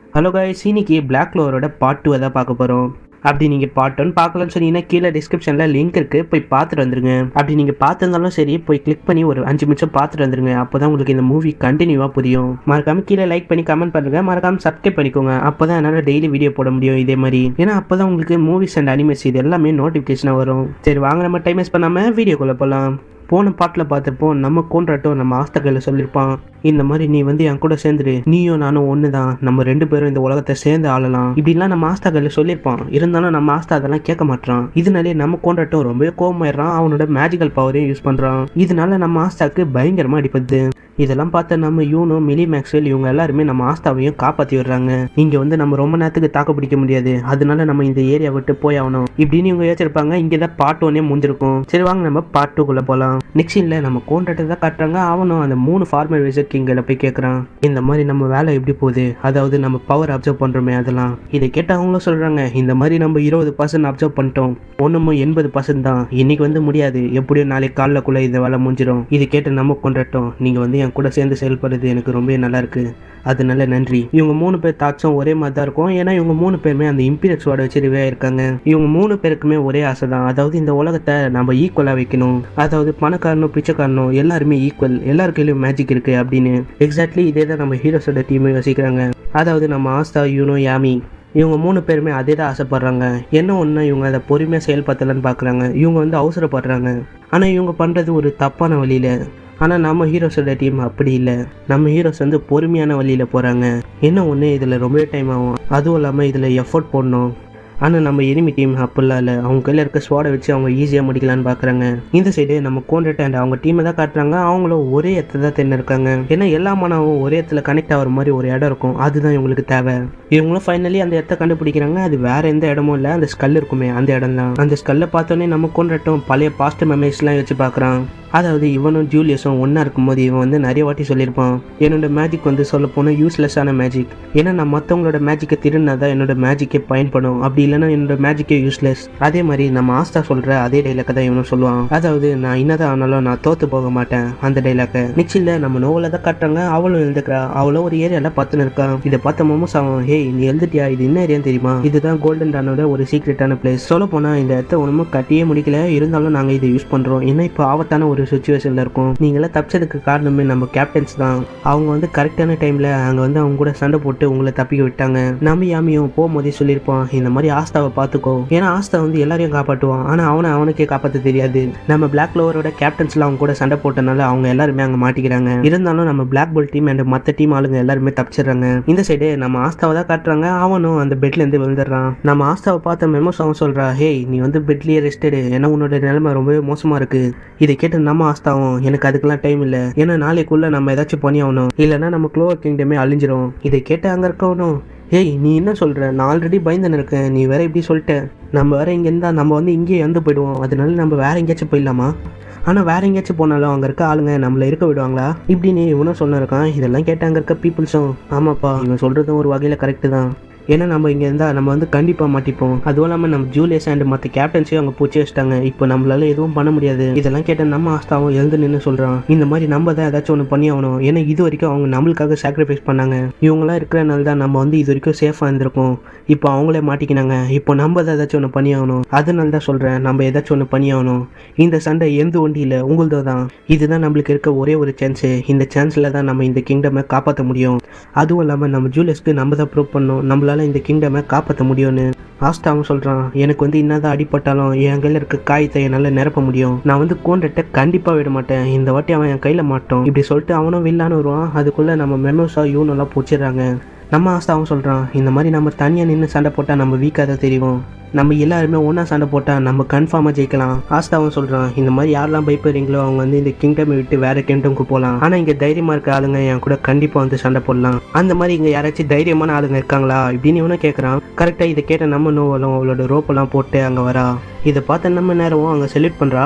hello guys இன்னைக்கு black லோவரோட part two தான் பார்க்க போகிறோம் அப்படி நீங்கள் பார்ட் ஒன் பார்க்கலன்னு சொன்னீங்கன்னா கீழே டிஸ்கிரிப்ஷனில் லிங்க் இருக்குது போய் பார்த்துட்டு வந்துருங்க அப்படி நீங்கள் பார்த்துருந்தாலும் சரி போய் கிளிக் பண்ணி ஒரு அஞ்சு நிமிஷம் பார்த்துட்டு வந்துருங்க அப்போ தான் உங்களுக்கு இந்த மூவி கண்டினியூவாக புரியும் மறக்காம கீழே லைக் பண்ணி கமெண்ட் பண்ணுங்க மறக்காம சப்ஸ்கிரைப் பண்ணிக்கோங்க அப்போ தான் என்னால் டெய்லி வீடியோ போட முடியும் இதே மாதிரி ஏன்னா அப்போ தான் உங்களுக்கு மூவிஸ் அண்ட் அனிமேஸ் இது எல்லாமே நோட்டிஃபிகேஷனாக வரும் சரி வாங்க நம்ம டைம் வேஸ்ட் பண்ணாமல் வீடியோக்குள்ளே போகலாம் போன பாட்டில் பார்த்துருப்போம் நம்ம கோன்றாட்டும் நம்ம ஆஸ்தகையில் சொல்லியிருப்பான் இந்த மாதிரி நீ வந்து என் கூட சேர்ந்துரு நீயும் நானும் ஒன்று தான் நம்ம ரெண்டு பேரும் இந்த உலகத்தை சேர்ந்து ஆளலாம் இப்படிலாம் நம்ம ஆஸ்தாகையில் சொல்லியிருப்பான் இருந்தாலும் நம்ம ஆஸ்தா அதெல்லாம் கேட்க மாட்டான் இதனாலே நம்ம கோன்றாட்டும் ரொம்பவே கோவமாயிடுறான் அவனோட மேஜிக்கல் பவரையும் யூஸ் பண்ணுறான் இதனால நம்ம ஆஸ்தாக்கு பயங்கரமாக அடிப்படுது இதெல்லாம் பார்த்த நம்ம யூனோ மிலி மேக்ஸ்வெல் இவங்க எல்லாருமே நம்ம ஆஸ்தாவையும் காப்பாற்றி விடுறாங்க இங்கே வந்து நம்ம ரொம்ப நேரத்துக்கு தாக்கு பிடிக்க முடியாது அதனால நம்ம இந்த ஏரியா விட்டு போய் ஆகணும் இப்படின்னு இவங்க யோசிச்சிருப்பாங்க இங்கே தான் பார்ட் ஒன்னே முடிஞ்சிருக்கும் சரி வாங்க நம்ம பார்ட் டூக்குள்ளே போகலாம் நெக்ஸ்ட் சீனில் நம்ம கோன்றாட்டை தான் காட்டுறாங்க அவனும் அந்த மூணு ஃபார்மல் விசிட் கிங்கில் போய் கேட்குறான் இந்த மாதிரி நம்ம வேலை எப்படி போகுது அதாவது நம்ம பவர் அப்சர்வ் பண்ணுறோமே அதெல்லாம் இதை கேட்டு அவங்களும் சொல்கிறாங்க இந்த மாதிரி நம்ம இருபது பர்சன்ட் அப்சர்வ் பண்ணிட்டோம் ஒன்றுமோ எண்பது பர்சன்ட் தான் இன்னைக்கு வந்து முடியாது எப்படியும் நாளைக்கு காலைக்குள்ளே இந்த வேலை முடிஞ்சிடும் இது கேட்டு நம்ம கொண்டாட்டோம் நீங்கள் வந்து என் கூட சேர்ந்து செயல்படுறது எனக்கு ரொம்ப நல்லா இருக்கு அதனால நன்றி இவங்க மூணு பேர் தாட்ஸும் ஒரே மாதிரி தான் இருக்கும் ஏன்னா இவங்க மூணு பேருமே அந்த இம்பீரியட்ஸ் வார்டை வச்சு ரிவே இருக்காங்க இவங்க மூணு பேருக்குமே ஒரே ஆசை தான் அதாவது இந்த உலகத்தை நம்ம ஈக்குவலாக வைக்கணும் அதாவது பணக்காரனும் பிச்சைக்காரனும் எல்லாருமே ஈக்குவல் எல்லார் கையிலும் மேஜிக் இருக்கு அப்படின்னு எக்ஸாக்ட்லி இதே தான் நம்ம ஹீரோஸோட டீமே யோசிக்கிறாங்க அதாவது நம்ம ஆஸ்தா யூனோ யாமி இவங்க மூணு பேருமே அதே தான் ஆசைப்படுறாங்க என்ன ஒன்று இவங்க அதை பொறுமையாக செயல்படுத்தலன்னு பார்க்குறாங்க இவங்க வந்து அவசரப்படுறாங்க ஆனால் இவங்க பண்ணுறது ஒரு தப்பான வழியில் ஆனால் நம்ம ஹீரோஸோட டீம் அப்படி இல்லை நம்ம ஹீரோஸ் வந்து பொறுமையான வழியில் போகிறாங்க என்ன ஒன்று இதில் ரொம்பவே டைம் ஆகும் அதுவும் இல்லாமல் இதில் எஃபோர்ட் போடணும் ஆனால் நம்ம எனிமி டீம் அப்படிலாம் இல்லை அவங்க கையில் இருக்க ஸ்வாடை வச்சு அவங்க ஈஸியாக முடிக்கலான்னு பார்க்குறாங்க இந்த சைடு நம்ம கோண்டட் அண்ட் அவங்க டீமை தான் காட்டுறாங்க அவங்களும் ஒரே இடத்துல தான் தென்னு இருக்காங்க ஏன்னா எல்லா மனமும் ஒரே இடத்துல கனெக்ட் ஆகிற மாதிரி ஒரு இடம் இருக்கும் அதுதான் இவங்களுக்கு தேவை இவங்களும் ஃபைனலி அந்த இடத்த கண்டுபிடிக்கிறாங்க அது வேற எந்த இடமும் இல்லை அந்த ஸ்கல் இருக்குமே அந்த இடம் தான் அந்த ஸ்கல்லை பார்த்தோன்னே நம்ம கொண்டாட்டம் பழைய பாஸ்ட் மெமரிஸ்லாம் வச்சு பார்க்குறான் அதாவது இவனும் ஜூலியஸும் ஒன்றா இருக்கும்போது இவன் வந்து நிறைய வாட்டி சொல்லியிருப்பான் என்னோட மேஜிக் வந்து சொல்ல போனால் யூஸ்லெஸ்ஸான மேஜிக் ஏன்னா நான் மற்றவங்களோட மேஜிக்கை திருடினா தான் என்னோட மேஜிக்கே பயன்படும் அப்படி இல்லைன்னா என்னோட மேஜிக்கே யூஸ்லெஸ் அதே மாதிரி நம்ம ஆஸ்தா சொல்கிற அதே டைலாக்கை தான் இவனும் சொல்லுவான் அதாவது நான் என்னதான் ஆனாலும் நான் தோத்து போக மாட்டேன் அந்த டைலாக்கை நெக்ஸ்டில் நம்ம நோவில் தான் காட்டுறாங்க அவளும் எழுதுக்கிறா அவளும் ஒரு ஏரியாவில் பத்துன்னு இருக்கா இதை பார்த்த மோமோஸ் அவன் ஹே நீ எழுதிட்டியா இது என்ன ஏரியான்னு தெரியுமா இதுதான் கோல்டன் டானோட ஒரு சீக்ரெட்டான பிளேஸ் சொல்ல போனால் இந்த இடத்த ஒன்றும் கட்டியே முடிக்கல இருந்தாலும் நாங்கள் இதை யூஸ் பண்ணுறோம் ஏன்னா இப்போ ஆபத்தான ஒரு சுச்சுவேஷனில் இருக்கும் நீங்களாம் தப்பிச்சதுக்கு காரணமே நம்ம கேப்டன்ஸ் தான் அவங்க வந்து கரெக்டான டைமில் அங்கே வந்து அவங்க கூட சண்டை போட்டு உங்களை தப்பிக்க விட்டாங்க நம்ம யாமியும் போகும்போதே சொல்லியிருப்பான் இந்த மாதிரி ஆஸ்தாவை பார்த்துக்கோ ஏன்னா ஆஸ்தா வந்து எல்லாரையும் காப்பாற்றுவான் ஆனால் அவனை அவனுக்கே காப்பாற்ற தெரியாது நம்ம பிளாக் லோவரோட கேப்டன்ஸ்ல அவங்க கூட சண்டை போட்டனால அவங்க எல்லாருமே அங்கே மாட்டிக்கிறாங்க இருந்தாலும் நம்ம பிளாக் பால் டீம் அண்ட் மற்ற டீம் ஆளுங்க எல்லாருமே தப்பிச்சிடுறாங்க இந்த சைடு நம்ம ஆஸ்தாவை தான் காட்டுறாங்க அவனும் அந்த பெட்ல இருந்து விழுந்துடுறான் நம்ம ஆஸ்தாவை பார்த்த மெமோஸ் அவன் சொல்றா ஹே நீ வந்து பெட்லயே ரெஸ்டடு ஏன்னா உன்னோட நிலைமை ரொம்பவே மோசமா இருக்கு இதை கேட்டு நம்ம ஆஸ்தாவும் எனக்கு அதுக்கெல்லாம் டைம் இல்லை ஏன்னா நாளைக்குள்ள நம்ம ஏதாச்சும் பண்ணி ஆகணும் இல்லைன்னா நம்ம க்ளோவர் கிங்டமே அழிஞ்சிரும் இதை கேட்டு அங்கே இருக்கவனும் ஏய் நீ என்ன சொல்கிற நான் ஆல்ரெடி பயந்துன்னு இருக்கேன் நீ வேற இப்படி சொல்லிட்ட நம்ம வேற இங்கே இருந்தால் நம்ம வந்து இங்கேயே இறந்து போயிடுவோம் அதனால நம்ம வேற எங்கேயாச்சும் போயிடலாமா ஆனால் வேற எங்கேயாச்சும் போனாலும் அங்கே இருக்க ஆளுங்க நம்மளை இருக்க விடுவாங்களா இப்படின்னு இவனும் சொன்னிருக்கான் இதெல்லாம் கேட்டு அங்கே இருக்க பீப்புள்ஸும் ஆமாப்பா இவன் சொல்கிறதும் ஒரு வகையில் கரெக்டு தான் ஏன்னா நம்ம இங்கே இருந்தால் நம்ம வந்து கண்டிப்பாக மாட்டிப்போம் அதுவும் இல்லாமல் நம்ம ஜூலியஸ் அண்ட் மற்ற கேப்டன்ஸையும் அங்கே பூச்சி வச்சிட்டாங்க இப்போ நம்மளால எதுவும் பண்ண முடியாது இதெல்லாம் கேட்ட நம்ம ஆஸ்தாவும் எழுந்து நின்று சொல்கிறான் இந்த மாதிரி நம்ம தான் ஏதாச்சும் ஒன்று பண்ணி ஆகணும் ஏன்னா இது வரைக்கும் அவங்க நம்மளுக்காக சாக்ரிஃபைஸ் பண்ணாங்க இவங்களாம் இருக்கிறனால தான் நம்ம வந்து இது வரைக்கும் சேஃபாக இருந்திருக்கோம் இப்போ அவங்களே மாட்டிக்கினாங்க இப்போ நம்ம தான் ஏதாச்சும் ஒன்று பண்ணி ஆகணும் அதனால தான் சொல்கிறேன் நம்ம ஏதாச்சும் ஒன்று பண்ணி ஆகணும் இந்த சண்டை எந்த ஒண்டி இல்லை உங்களதோ தான் இதுதான் நம்மளுக்கு இருக்க ஒரே ஒரு சான்ஸு இந்த சான்ஸில் தான் நம்ம இந்த கிங்டமை காப்பாற்ற முடியும் அதுவும் இல்லாமல் நம்ம ஜூலியஸ்க்கு நம்ம தான் ப்ரூவ் பண்ணோம் நம்மளால இந்த கிங்டமை காப்பாற்ற முடியும்னு ஆஸ்டாவும் சொல்கிறான் எனக்கு வந்து என்னதான் அடிப்பட்டாலும் என் கையில் இருக்க காயத்தை என்னால் நிரப்ப முடியும் நான் வந்து கோண்டட்டை கண்டிப்பாக விட மாட்டேன் இந்த வாட்டி அவன் என் கையில் மாட்டோம் இப்படி சொல்லிட்டு அவனும் வில்லான்னு வருவான் அதுக்குள்ளே நம்ம மெமோஸா யூனெல்லாம் பிடிச்சிடுறாங்க நம்ம ஆஸ்தாவும் சொல்கிறான் இந்த மாதிரி நம்ம தனியாக நின்று சண்டை போட்டால் நம்ம வீக்காக தான் தெரியும் நம்ம எல்லாருமே ஒன்றா சண்டை போட்டால் நம்ம கன்ஃபார்மாக ஜெயிக்கலாம் ஆஸ்தாவும் சொல்கிறான் இந்த மாதிரி யாரெல்லாம் பயப்படுறீங்களோ அவங்க வந்து இந்த கிங்டமை விட்டு வேற கிங்டம்க்கு போகலாம் ஆனால் இங்கே தைரியமாக இருக்க ஆளுங்க என் கூட கண்டிப்பாக வந்து சண்டை போடலாம் அந்த மாதிரி இங்கே யாராச்சும் தைரியமான ஆளுங்க இருக்காங்களா இப்படின்னு இவனும் கேட்குறான் கரெக்டாக இதை கேட்ட நம்ம நோவலும் அவளோட ரோப்பெல்லாம் போட்டு அங்கே வரா இதை பார்த்த நம்ம நேரமும் அங்கே செல்யூட் பண்ணுறா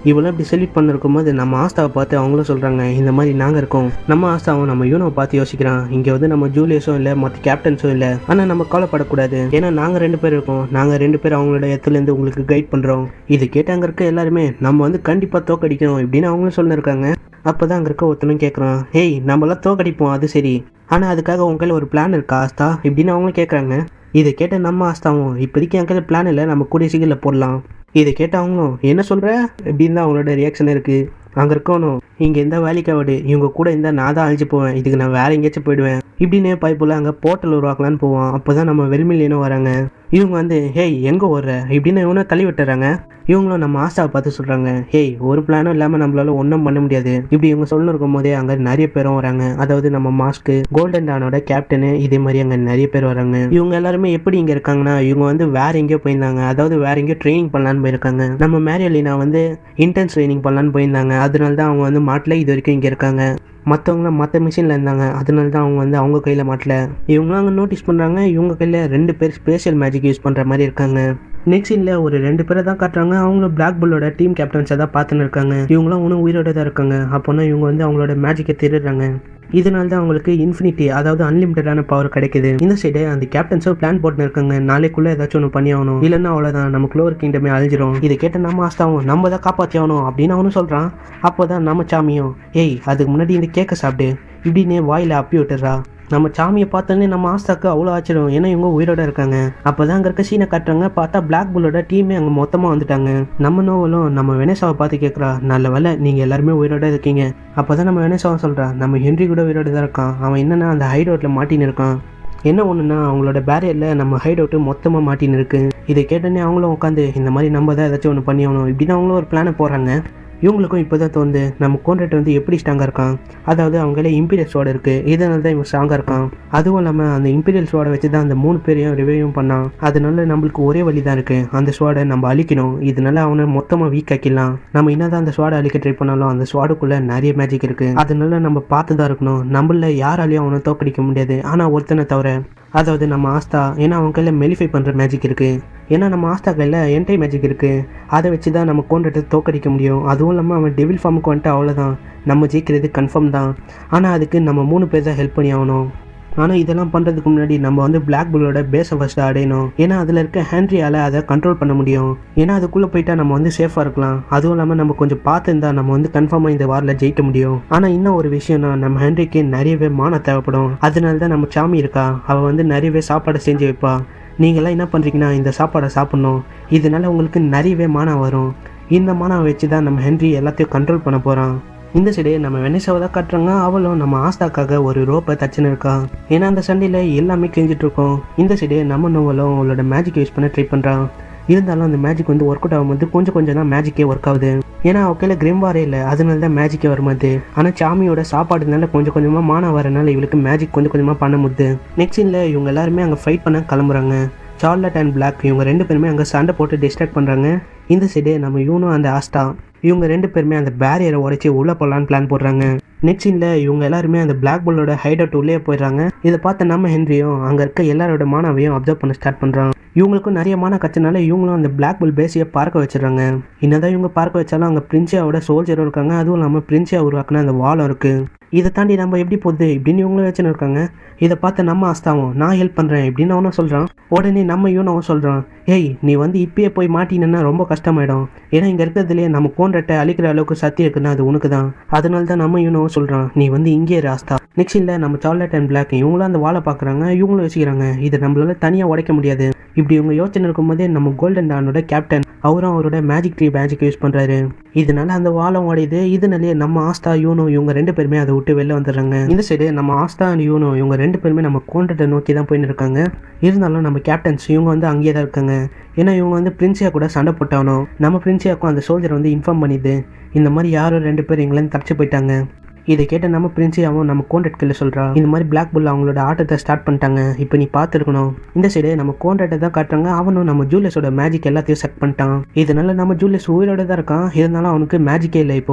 இவெல்லாம் இப்படி செலிட் பண்ணிருக்கும் போது நம்ம ஆஸ்தாவை பார்த்து அவங்களும் சொல்கிறாங்க இந்த மாதிரி நாங்கள் இருக்கோம் நம்ம ஆஸ்தாவும் நம்ம யூனோவை பார்த்து யோசிக்கிறான் இங்கே வந்து நம்ம ஜூலியஸும் இல்லை மற்ற கேப்டன்ஸும் இல்லை ஆனால் நம்ம கவலைப்படக்கூடாது ஏன்னா நாங்கள் ரெண்டு பேர் இருக்கோம் நாங்கள் ரெண்டு பேர் அவங்களோட இடத்துலேருந்து உங்களுக்கு கைட் பண்ணுறோம் இது கேட்டு அங்கே இருக்க எல்லாருமே நம்ம வந்து கண்டிப்பாக தோக்கடிக்கணும் இப்படின்னு அவங்களும் சொல்லியிருக்காங்க அப்போ தான் அங்கே இருக்க ஒருத்தனும் கேட்குறான் ஹேய் நம்மளாம் தோக்கடிப்போம் அது சரி ஆனால் அதுக்காக உங்க கையில் ஒரு பிளான் இருக்கா ஆஸ்தா இப்படின்னு அவங்களும் கேட்குறாங்க இதை கேட்ட நம்ம ஆஸ்தாவும் இப்போதைக்கு என் கையில் பிளான் இல்லை நம்ம கூடிய சீக்கிரம் போடலாம் இதை கேட்ட அவங்களும் என்ன சொல்கிற இப்படின்னு தான் அவங்களோட ரியாக்ஷன் இருக்குது அங்கே இருக்கணும் இங்கே எந்த வேலைக்கு ஆகுது இவங்க கூட இருந்தால் நான் தான் அழிச்சு போவேன் இதுக்கு நான் வேற எங்கேயாச்சும் போயிடுவேன் இப்படின்னு பைப்பில் அங்கே போர்ட்டல் உருவாக்கலான்னு போவான் அப்போ தான் நம்ம வெறுமில்லேனும் வராங்க இவங்க வந்து ஹேய் எங்கே ஓடுற இப்படின்னு இவனை தள்ளி விட்டுறாங்க இவங்களும் நம்ம ஆஸ்தாவை பார்த்து சொல்கிறாங்க ஹேய் ஒரு பிளானும் இல்லாமல் நம்மளால ஒன்றும் பண்ண முடியாது இப்படி இவங்க சொல்லணும் இருக்கும் போதே அங்கே நிறைய பேரும் வராங்க அதாவது நம்ம மாஸ்க்கு கோல்டன் டானோட கேப்டனு இதே மாதிரி அங்கே நிறைய பேர் வராங்க இவங்க எல்லாருமே எப்படி இங்கே இருக்காங்கன்னா இவங்க வந்து வேற எங்கேயோ போயிருந்தாங்க அதாவது வேற எங்கேயோ ட்ரைனிங் பண்ணலான்னு போயிருக்காங்க நம்ம மேரியலினா வந்து இன்டென்ஸ் ட்ரைனிங் பண்ணலான்னு போயிருந்தாங்க அதனால தான் அவங்க வந்து மாட்டில் இது வரைக்கும் இங்கே இருக்காங்க மற்றவங்களாம் மற்ற மிஷினில் இருந்தாங்க அதனால தான் அவங்க வந்து அவங்க கையில் மாட்டல இவங்களாம் அங்கே நோட்டீஸ் பண்ணுறாங்க இவங்க கையில் ரெண்டு பேர் ஸ்பெஷல் மேஜிக் யூஸ் பண்ணுற மாதிரி இருக்காங்க நெக்ஸ்ட் சீனில் ஒரு ரெண்டு பேரை தான் காட்டுறாங்க அவங்களும் பிளாக் புல்லோட டீம் கேப்டன்ஸை தான் பார்த்துன்னு இருக்காங்க இவங்களாம் ஒன்றும் உயிரோட தான் இருக்காங்க அப்போனா இவங்க வந்து அவங்களோட மேஜிக்கை திருடுறாங்க இதனால தான் அவங்களுக்கு இன்ஃபினிட்டி அதாவது அன்லிமிட்டடான பவர் கிடைக்குது இந்த சைடு அந்த கேப்டன்ஸும் பிளான் போட்டுன்னு இருக்காங்க நாளைக்குள்ள ஏதாச்சும் ஒன்று பண்ணி ஆகணும் இல்லைன்னா அவ்வளோதான் நம்ம குளோர் கிங்டமே அழிஞ்சிரும் இதை கேட்ட நம்ம ஆஸ்தாவும் நம்ம தான் காப்பாற்றி ஆகணும் அப்படின்னு அவனும் சொல்கிறான் அப்போ தான் நம்ம சாமியும் ஏய் அதுக்கு முன்னாடி இந்த கேக்கை சாப்பிடு இப்படின்னு வாயில் அப்பி விட்டுறா நம்ம சாமியை பார்த்தோன்னே நம்ம ஆஸ்தாக்கு அவ்வளோ ஆச்சரியம் ஏன்னா இவங்க உயிரோட இருக்காங்க அப்போ தான் அங்கே இருக்க சீனை காட்டுறாங்க பார்த்தா பிளாக் புல்லோட டீமே அங்கே மொத்தமாக வந்துட்டாங்க நம்ம நோவலும் நம்ம வெனேசாவை பார்த்து கேட்குறா நல்ல வேலை நீங்கள் எல்லாருமே உயிரோட இருக்கீங்க அப்போ தான் நம்ம வெனேசாவை சொல்கிறா நம்ம ஹென்றி கூட உயிரோட தான் இருக்கான் அவன் என்னன்னா அந்த ஹைட் அவுட்டில் மாட்டின்னு இருக்கான் என்ன ஒன்றுனா அவங்களோட பேரியரில் நம்ம ஹைட் அவுட்டு மொத்தமாக மாட்டின்னு இருக்கு இதை கேட்டோன்னே அவங்களும் உட்காந்து இந்த மாதிரி நம்ம தான் ஏதாச்சும் ஒன்று பண்ணி ஆகணும் இப்படின்னு அவங்களும் ஒரு பிளானை போடுறாங்க இவங்களுக்கும் இப்போ தான் தோணுது நம்ம கோண்ட்ரேட் வந்து எப்படி ஸ்ட்ராங்காக இருக்கான் அதாவது அவங்களே இம்பீரியல் ஸ்வாட் இருக்குது இதனால தான் இவன் ஸ்ட்ராங்காக இருக்கான் அதுவும் இல்லாமல் அந்த இம்பீரியல் ஸ்வாடை வச்சு தான் அந்த மூணு பேரையும் ரிவைவும் பண்ணான் அதனால நம்மளுக்கு ஒரே வழி தான் இருக்குது அந்த ஸ்வாடை நம்ம அழிக்கணும் இதனால அவனை மொத்தமாக வீக் ஆக்கிடலாம் நம்ம என்னதான் அந்த ஸ்வாடை அழிக்க ட்ரை பண்ணாலும் அந்த ஸ்வாடுக்குள்ளே நிறைய மேஜிக் இருக்குது அதனால நம்ம பார்த்து தான் இருக்கணும் நம்மள யாராலையும் அவனை தோக்கடிக்க முடியாது ஆனால் ஒருத்தனை தவிர அதாவது நம்ம ஆஸ்தா ஏன்னா அவன் கையில் மெலிஃபை பண்ணுற மேஜிக் இருக்குது ஏன்னா நம்ம ஆஸ்தா கையில் என்டை மேஜிக் இருக்குது அதை வச்சு தான் நம்ம கோண்டத்தை தோக்கடிக்க முடியும் அதுவும் இல்லாமல் அவன் டெவில் ஃபார்முக்கு வந்துட்டு அவ்வளோதான் நம்ம ஜெயிக்கிறது கன்ஃபார்ம் தான் ஆனால் அதுக்கு நம்ம மூணு பேர் தான் ஹெல்ப் பண்ணி ஆகணும் ஆனால் இதெல்லாம் பண்ணுறதுக்கு முன்னாடி நம்ம வந்து பிளாக் புல்லோட பேஸை ஃபஸ்ட்டு அடையணும் ஏன்னா அதில் இருக்க ஹேண்ட்ரியால் அதை கண்ட்ரோல் பண்ண முடியும் ஏன்னா அதுக்குள்ளே போயிட்டா நம்ம வந்து சேஃபாக இருக்கலாம் அதுவும் இல்லாமல் நம்ம கொஞ்சம் பார்த்து இருந்தால் நம்ம வந்து கன்ஃபார்மாக இந்த வாரில் ஜெயிக்க முடியும் ஆனால் இன்னும் ஒரு விஷயம்னா நம்ம ஹேண்ட்ரிக்கு நிறையவே மானம் தேவைப்படும் அதனால தான் நம்ம சாமி இருக்கா அவள் வந்து நிறையவே சாப்பாடை செஞ்சு வைப்பா நீங்களாம் என்ன பண்ணுறீங்கன்னா இந்த சாப்பாடை சாப்பிட்ணும் இதனால உங்களுக்கு நிறையவே மானம் வரும் இந்த மானம் வச்சு தான் நம்ம ஹென்றி எல்லாத்தையும் கண்ட்ரோல் பண்ண போகிறான் இந்த சைடு நம்ம வெனிசாவை தான் காட்டுறாங்க அவளும் நம்ம ஆஸ்தாக்காக ஒரு ரோப்பை தச்சுன்னு இருக்கா ஏன்னா அந்த சண்டையில் எல்லாமே கிழிஞ்சிட்டு இருக்கோம் இந்த சைடு நம்ம நோவலும் அவளோட மேஜிக் யூஸ் பண்ண ட்ரை பண்ணுறான் இருந்தாலும் அந்த மேஜிக் வந்து ஒர்க் அவுட் ஆகும்போது கொஞ்சம் கொஞ்சம் தான் மேஜிக்கே ஒர்க் ஆகுது ஏன்னா அவ கையில் கிரிம்பாரே இல்லை அதனால தான் மேஜிக்கே வருமாது ஆனால் சாமியோட சாப்பாடுனால கொஞ்சம் கொஞ்சமாக மானம் வரனால இவளுக்கு மேஜிக் கொஞ்சம் கொஞ்சமாக பண்ண முடியுது நெக்ஸ்ட் சீனில் இவங்க எல்லாருமே அங்கே ஃபைட் பண்ண கிளம்புறாங்க சார்லட் அண்ட் பிளாக் இவங்க ரெண்டு பேருமே அங்கே சண்டை போட்டு டிஸ்ட்ராக்ட் பண்ணுறாங்க இந்த சைடு நம்ம இவனும் அந்த ஆஸ்டா இவங்க ரெண்டு பேருமே அந்த பேரியரை உடைச்சி உள்ளே போகலான்னு பிளான் போடுறாங்க நெக்ஸ்ட் சீனில் இவங்க எல்லாருமே அந்த பிளாக் புல்லோட ஹைட் அவுட் உள்ளே போயிடுறாங்க இதை பார்த்த நம்ம ஹென்ரியும் அங்கே இருக்க எல்லாரோட மானாவையும் அப்சர்வ் பண்ண ஸ்டார்ட் பண்ணுறாங்க இவங்களுக்கும் நிறைய மான கச்சனால இவங்களும் அந்த பிளாக் புல் பேசியை பார்க்க வச்சிடுறாங்க என்னதான் இவங்க பார்க்க வச்சாலும் அங்கே பிரின்சியாவோட சோல்ஜரும் இருக்காங்க அதுவும் இல்லாமல் பிரின்சியா உருவாக்குன அந்த வாலும் இருக்குது இதை தாண்டி நம்ம எப்படி போகுது இப்படின்னு இவங்களும் வச்சுன்னு இருக்காங்க இதை பார்த்து நம்ம ஆஸ்தாவும் நான் ஹெல்ப் பண்ணுறேன் இப்படின்னு அவனும் சொல்கிறான் உடனே நம்ம இவனும் சொல்கிறான் ஏய் நீ வந்து இப்பயே போய் மாட்டினா ரொம்ப கஷ்டமாயிடும் ஏன்னா இங்கே இருக்கிறதுலே நம்ம கோன்றட்டை அழிக்கிற அளவுக்கு சக்தி இருக்குன்னா அது உனக்கு தான் அதனால தான் நம்ம இவனும் சொல்கிறான் நீ வந்து இங்கே இரு ஆஸ்தா நெக்ஸ்ட் இல்லை நம்ம சார்லட் அண்ட் பிளாக் இவங்களும் அந்த வாழை பார்க்குறாங்க இவங்களும் யோசிக்கிறாங்க இதை நம்மளால தனியாக உடைக்க முடியாது இப்படி இவங்க யோசனை இருக்கும்போதே நம்ம கோல்டன் டானோட கேப்டன் அவரும் அவரோட மேஜிக் ட்ரீ மேஜிக் யூஸ் பண்ணுறாரு இதனால அந்த வாழம் உடையுது இதனாலே நம்ம ஆஸ்தா யூனோ இவங்க ரெண்டு பேருமே அதை விட்டு வெளில வந்துடுறாங்க இந்த சைடு நம்ம ஆஸ்தா அண்ட் யூனோ இவங்க ரெண்டு பேருமே நம்ம கோண்டத்தை நோக்கி தான் போயின்னு இருக்காங்க இருந்தாலும் நம்ம கேப்டன்ஸ் இவங்க வந்து அங்கேயே தான் இருக்காங்க ஏன்னா இவங்க வந்து பிரின்சியா கூட சண்டை போட்டாகணும் நம்ம பிரின்சியாக்கும் அந்த சோல்ஜர் வந்து இன்ஃபார்ம் பண்ணிது இந்த மாதிரி யாரோ ரெண்டு பேர் எங்கேருந்து தப்பிச்சு போயிட்டாங்க இதை கேட்ட நம்ம பிரின்சியாவும் நம்ம கோண்டட் கில்ல சொல்கிறா இந்த மாதிரி பிளாக் புல் அவங்களோட ஆட்டத்தை ஸ்டார்ட் பண்ணிட்டாங்க இப்போ நீ பார்த்துருக்கணும் இந்த சைடு நம்ம கோண்டட்டை தான் காட்டுறாங்க அவனும் நம்ம ஜூலியஸோட மேஜிக் எல்லாத்தையும் செக் பண்ணிட்டான் இதனால நம்ம ஜூலியஸ் உயிரோட தான் இருக்கான் இருந்தாலும் அவனுக்கு மேஜிக்கே இல்லை இப்போ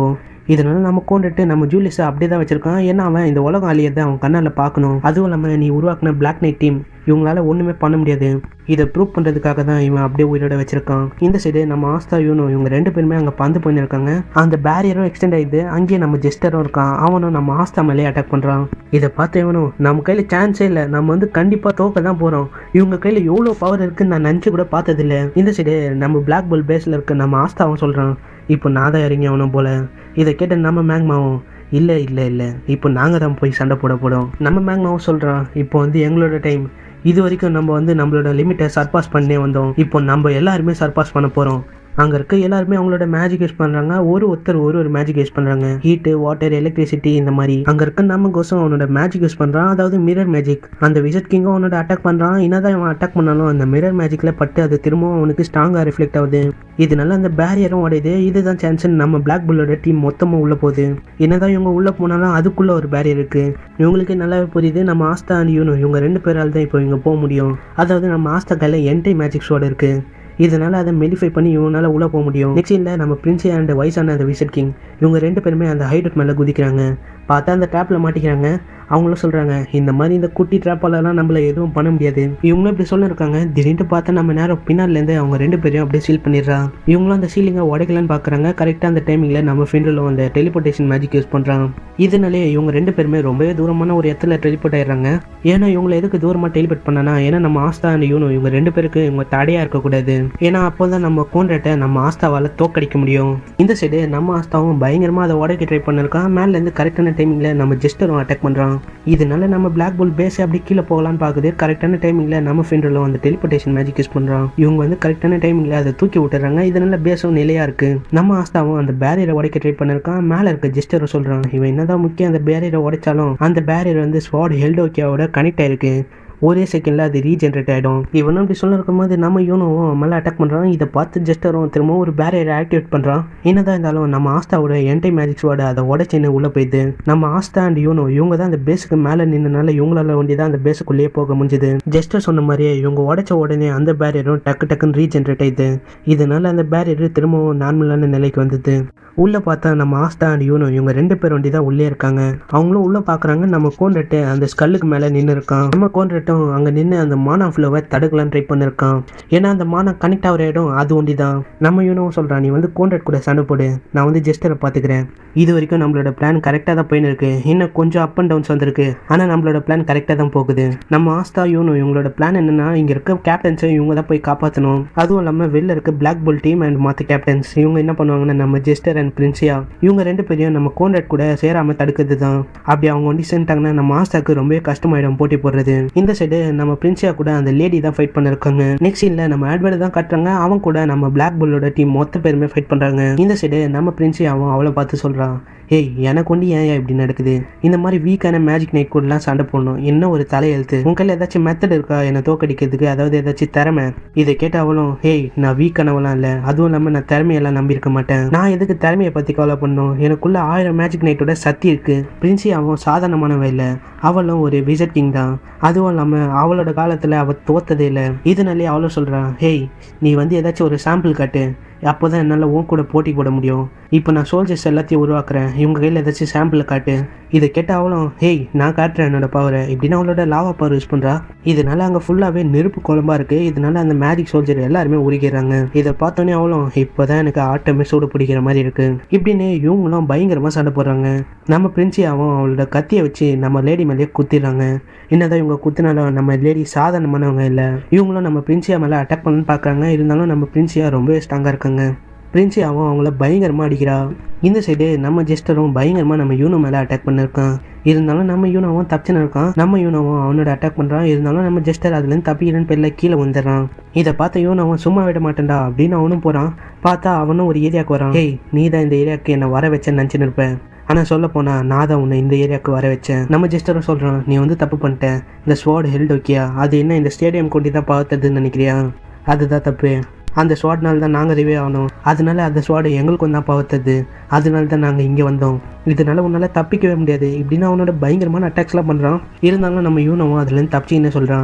இதனால நம்ம கொண்டுட்டு நம்ம ஜூலியஸை அப்படியே தான் வச்சிருக்கான் ஏன்னா அவன் இந்த உலகம் அழியதை அவன் கண்ணால் பார்க்கணும் அதுவும் இல்லாமல் நீ உருவாக்குன பிளாக் நைட் டீம் இவங்களால ஒன்றுமே பண்ண முடியாது இதை ப்ரூவ் பண்ணுறதுக்காக தான் இவன் அப்படியே உயிரோட வச்சிருக்கான் இந்த சைடு நம்ம ஆஸ்தா யூனோ இவங்க ரெண்டு பேருமே அங்கே பந்து பண்ணியிருக்காங்க அந்த பேரியரும் எக்ஸ்டெண்ட் ஆயிடுது அங்கேயே நம்ம ஜெஸ்டரும் இருக்கான் அவனும் நம்ம ஆஸ்தா மேலே அட்டாக் பண்ணுறான் இதை பார்த்து இவனும் நம்ம கையில் சான்ஸே இல்லை நம்ம வந்து கண்டிப்பாக தோக்க தான் போகிறோம் இவங்க கையில் எவ்வளோ பவர் இருக்குன்னு நான் நினச்சி கூட பார்த்ததில்ல இந்த சைடு நம்ம பிளாக் பால் பேஸில் இருக்க நம்ம ஆஸ்தாவும் சொல்கிறான் இப்போ நான் தான் இறங்கி அவனும் போல இதை கேட்ட நம்ம மேக்மாவும் இல்லை இல்லை இல்லை இப்போ நாங்கள் தான் போய் சண்டை போட போகிறோம் நம்ம மேக்மாவும் சொல்கிறான் இப்போ வந்து எங்களோட டைம் இது வரைக்கும் நம்ம வந்து நம்மளோட லிமிட்டை சர்பாஸ் பண்ணே வந்தோம் இப்போ நம்ம எல்லாருமே சர்பாஸ் பண்ண போகிறோம் அங்கே இருக்க எல்லாருமே அவங்களோட மேஜிக் யூஸ் பண்ணுறாங்க ஒரு ஒருத்தர் ஒரு ஒரு மேஜிக் யூஸ் பண்ணுறாங்க ஹீட்டு வாட்டர் எலக்ட்ரிசிட்டி இந்த மாதிரி அங்கே இருக்க நம்ம கோசம் அவனோட மேஜிக் யூஸ் பண்ணுறான் அதாவது மிரர் மேஜிக் அந்த விசிட் கிங்கும் அவனோட அட்டாக் பண்ணுறான் என்னதான் அவன் அட்டாக் பண்ணாலும் அந்த மிரர் மேஜிக்கில் பட்டு அது திரும்பவும் அவனுக்கு ஸ்ட்ராங்காக ரிஃப்ளெக்ட் ஆகுது இதனால அந்த பேரியரும் உடையுது இதுதான் சான்ஸ்னு நம்ம பிளாக் புல்லோட டீம் மொத்தமாக உள்ளே போகுது என்னதான் இவங்க உள்ளே போனாலும் அதுக்குள்ளே ஒரு பேரியர் இருக்குது இவங்களுக்கு நல்லாவே புரியுது நம்ம ஆஸ்தா அண்ட் யூனோ இவங்க ரெண்டு பேரால் தான் இப்போ இவங்க போக முடியும் அதாவது நம்ம ஆஸ்தா கையில் என்டை மேஜிக் ஷோட இருக்குது இதனால அதை மெடிஃபை பண்ணி இவங்களால உள்ளே போக முடியும் நெக்ஸ்ட் இல்லை நம்ம பிரின்சி அண்ட் வயசான அந்த விசிட் கிங் இவங்க ரெண்டு பேருமே அந்த ஹைட் மேலே குதிக்கிறாங்க பார்த்தா அந்த ட்ராப்பில் மாட்டிக்கிறாங்க அவங்களும் சொல்கிறாங்க இந்த மாதிரி இந்த குட்டி ட்ராப்பாலலாம் நம்மள எதுவும் பண்ண முடியாது இவங்களும் இப்படி சொல்லியிருக்காங்க திடீர்னு பார்த்தா நம்ம நேரம் பின்னாலேருந்து அவங்க ரெண்டு பேரையும் அப்படியே சீல் பண்ணிடுறான் இவங்களும் அந்த சீலிங்கை உடைக்கலான்னு பார்க்குறாங்க கரெக்டாக அந்த டைமிங்கில் நம்ம ஃப்ரெண்டில் அந்த டெலிபோர்டேஷன் மேஜிக் யூஸ் பண்ணுறாங்க இதனாலே இவங்க ரெண்டு பேருமே ரொம்பவே தூரமான ஒரு இடத்துல டெலிபோர்ட் ஆயிடுறாங்க ஏன்னா இவங்களை எதுக்கு தூரமாக டெலிபோர்ட் பண்ணனா ஏன்னா நம்ம ஆஸ்தா அண்ட் யூனோ இவங்க ரெண்டு பேருக்கு இவங்க தடையாக இருக்கக்கூடாது ஏன்னா அப்போ தான் நம்ம கோண்ட்ரேட்டை நம்ம ஆஸ்தாவால் தோக்கடிக்க முடியும் இந்த சைடு நம்ம ஆஸ்தாவும் பயங்கரமாக அதை உடைக்க ட்ரை பண்ணிருக்கான் மேலேருந்து கரெக்டான டைமிங்கில் நம்ம ஜெஸ்டரும் அட்டாக் பண்ணுறான் இதனால நம்ம பிளாக் புல் பேஸே அப்படி கீழே போகலான்னு பார்க்குது கரெக்டான டைமிங்கில் நம்ம ஃப்ரெண்டில் வந்து டெலிபோர்டேஷன் மேஜிக் யூஸ் பண்ணுறான் இவங்க வந்து கரெக்டான டைமிங்கில் அதை தூக்கி விட்டுறாங்க இதனால பேஸும் நிலையாக இருக்குது நம்ம ஆஸ்தாவும் அந்த பேரியரை உடைக்க ட்ரை பண்ணிருக்கான் மேலே இருக்க ஜெஸ்டரும் சொல்கிறான் இவன் என்னதான் முக்கியம் அந்த பேரியரை உடைச்சாலும் அந்த பேரியர் வந்து ஸ்வாட் ஹெல்டோக்கியாவோட கனெக்ட் ஆயிருக்கு ஒரே செகண்டில் அது ரீஜென்ரேட் ஆகிடும் இவனும் இப்படி சொல்ல இருக்கும்போது நம்ம யூனோவும் மேலே அட்டாக் பண்ணுறான் இதை பார்த்து ஜஸ்டரும் திரும்பவும் ஒரு பேரியரை ஆக்டிவேட் பண்ணுறான் என்னதான் இருந்தாலும் நம்ம ஆஸ்தாவோட என்டை மேஜிக்ஸோட அதை உடச்சின்னு உள்ளே போயிடுது நம்ம ஆஸ்தா அண்ட் யூனோ இவங்க தான் அந்த பேஸுக்கு மேலே நின்றனால இவங்களால வேண்டி தான் அந்த பேஸுக்குள்ளேயே போக முடிஞ்சுது ஜஸ்டர் சொன்ன மாதிரியே இவங்க உடைச்ச உடனே அந்த பேரியரும் டக்கு டக்குன்னு ரீஜென்ரேட் ஆயிடுது இதனால அந்த பேரியர் திரும்பவும் நார்மலான நிலைக்கு வந்தது உள்ளே பார்த்தா நம்ம ஆஸ்தா அண்ட் யூனோ இவங்க ரெண்டு பேர் வண்டி தான் உள்ளே இருக்காங்க அவங்களும் உள்ளே பார்க்குறாங்க நம்ம கோன்ரெட்டு அந்த ஸ்கல்லுக்கு மேலே நின்று இருக்கான் நம்ம கோன்ரெட்டும் அங்கே நின்று அந்த மானா ஃப்ளோவை தடுக்கலான்னு ட்ரை பண்ணிருக்கான் ஏன்னா அந்த மானா கனெக்ட் ஆகிற இடம் அது ஒண்டி தான் நம்ம யூனோவும் சொல்கிறான் நீ வந்து கோன்ரெட் கூட சண்டை போடு நான் வந்து ஜெஸ்டரை பார்த்துக்கிறேன் இது வரைக்கும் நம்மளோட பிளான் கரெக்டாக தான் போயின்னு இருக்கு இன்னும் கொஞ்சம் அப் அண்ட் டவுன்ஸ் வந்திருக்கு ஆனால் நம்மளோட பிளான் கரெக்டாக தான் போகுது நம்ம ஆஸ்தா யூனோ இவங்களோட பிளான் என்னன்னா இங்கே இருக்க கேப்டன்ஸை இவங்க தான் போய் காப்பாற்றணும் அதுவும் இல்லாமல் வெளில இருக்க பிளாக் புல் டீம் அண்ட் மற்ற கேப்டன்ஸ் இவங்க என்ன பண்ணுவாங்கன்னா நம்ம ஜெஸ்டர் அண்ட் பிரின்சியா இவங்க ரெண்டு பேரையும் நம்ம கோன்ராட் கூட சேராமல் தடுக்கிறது தான் அப்படி அவங்க ஒண்டி சேர்ந்துட்டாங்கன்னா நம்ம ஆஸ்தாக்கு ரொம்பவே கஷ்டமாயிடும் போட்டி போடுறது இந்த சைடு நம்ம பிரின்சியா கூட அந்த லேடி தான் ஃபைட் பண்ணிருக்காங்க நெக்ஸ்ட் சீனில் நம்ம ஆட்வர்ட் தான் கட்டுறாங்க அவன் கூட நம்ம பிளாக் புல்லோட டீம் மொத்த பேருமே ஃபைட் பண்ணுறாங்க இந்த சைடு நம்ம பிரின்சியாவும் அவளை பார்த்து சொல்கிறான் ஏய் எனக்கு ஒண்டி ஏன் இப்படி நடக்குது இந்த மாதிரி வீக்கான மேஜிக் நைட் கூடலாம் சண்டை போடணும் என்ன ஒரு தலையெழுத்து உங்க கையில் ஏதாச்சும் மெத்தட் இருக்கா என்னை தோக்கடிக்கிறதுக்கு அதாவது ஏதாச்சும் திறமை இதை கேட்ட அவளும் ஹேய் நான் வீக்கானவளாம் இல்லை அதுவும் இல்லாமல் நான் திறமையெல்லாம் நம்பியிருக்க மாட்டேன் நான் எதுக்கு திறமையை பற்றி கவலை பண்ணணும் எனக்குள்ள ஆயிரம் மேஜிக் நைட்டோட சக்தி இருக்கு பிரின்சி அவன் சாதாரணமானவ இல்லை அவளும் ஒரு விஜட் கிங் தான் அதுவும் இல்லாமல் அவளோட காலத்தில் அவள் தோத்ததே இல்லை இதனாலே அவளும் சொல்கிறான் ஹேய் நீ வந்து ஏதாச்சும் ஒரு சாம்பிள் காட்டு அப்போ தான் என்னால் உன் கூட போட்டி போட முடியும் இப்போ நான் சோல்ஜர்ஸ் எல்லாத்தையும் உருவாக்குறேன் இவங்க கையில் ஏதாச்சும் சாம்பிளை காட்டு இதை கேட்ட அவளும் ஹேய் நான் காட்டுறேன் என்னோட பவரை இப்படின்னு அவளோட லாவா பவர் யூஸ் பண்ணுறா இதனால அங்கே ஃபுல்லாகவே நெருப்பு குழம்பா இருக்குது இதனால அந்த மேஜிக் சோல்ஜர் எல்லாருமே உரிக்கிறாங்க இதை பார்த்தோன்னே அவளும் இப்போ தான் எனக்கு ஆட்டமே சூடு பிடிக்கிற மாதிரி இருக்குது இப்படின்னு இவங்களும் பயங்கரமாக சண்டை போடுறாங்க நம்ம பிரின்சியாவும் அவளோட கத்தியை வச்சு நம்ம லேடி மேலேயே குத்திடுறாங்க என்னதான் இவங்க குத்தினாலும் நம்ம லேடி சாதாரணமானவங்க இல்லை இவங்களும் நம்ம பிரின்சியா மேலே அட்டாக் பண்ணணும்னு பார்க்குறாங்க இருந்தாலும் நம்ம பிரின்சியா ரொம்பவே ஸ்ட்ராங்காக இருக்காங்க பிரின்சியாவும் அவங்கள பயங்கரமாக அடிக்கிறா இந்த சைடு நம்ம ஜெஸ்டரும் பயங்கரமாக நம்ம யூனோ மேலே அட்டாக் பண்ணிருக்கான் இருந்தாலும் நம்ம யூனோவும் தப்பிச்சுன்னு இருக்கான் நம்ம யூனோவும் அவனோட அட்டாக் பண்ணுறான் இருந்தாலும் நம்ம ஜெஸ்டர் அதுலேருந்து தப்பிக்கிறேன்னு பேரில் கீழே வந்துடுறான் இதை பார்த்த யூனோவும் சும்மா விட மாட்டேன்டா அப்படின்னு அவனும் போகிறான் பார்த்தா அவனும் ஒரு ஏரியாவுக்கு வரான் ஹேய் நீ தான் இந்த ஏரியாவுக்கு என்னை வர வச்சேன்னு நினச்சின்னு இருப்பேன் ஆனால் சொல்ல போனா நான் தான் உன்னை இந்த ஏரியாவுக்கு வர வச்சேன் நம்ம ஜெஸ்டரும் சொல்கிறான் நீ வந்து தப்பு பண்ணிட்ட இந்த ஸ்வாட் ஹெல்ட் ஓக்கியா அது என்ன இந்த ஸ்டேடியம் கொண்டு தான் பார்த்ததுன்னு நினைக்கிறியா அதுதான் தப்பு அந்த ஸ்வாட்னால தான் நாங்கள் ரிவே ஆனோம் அதனால அந்த ஸ்வாடு எங்களுக்கும் தான் பவத்தது அதனால தான் நாங்கள் இங்கே வந்தோம் இதனால உன்னால் தப்பிக்கவே முடியாது இப்படின்னு அவனோட பயங்கரமான அட்டாக்ஸ்லாம் பண்ணுறான் இருந்தாலும் நம்ம யூனோவும் அதுலேருந்து தப்பிச்சின்னு சொல்கிறான்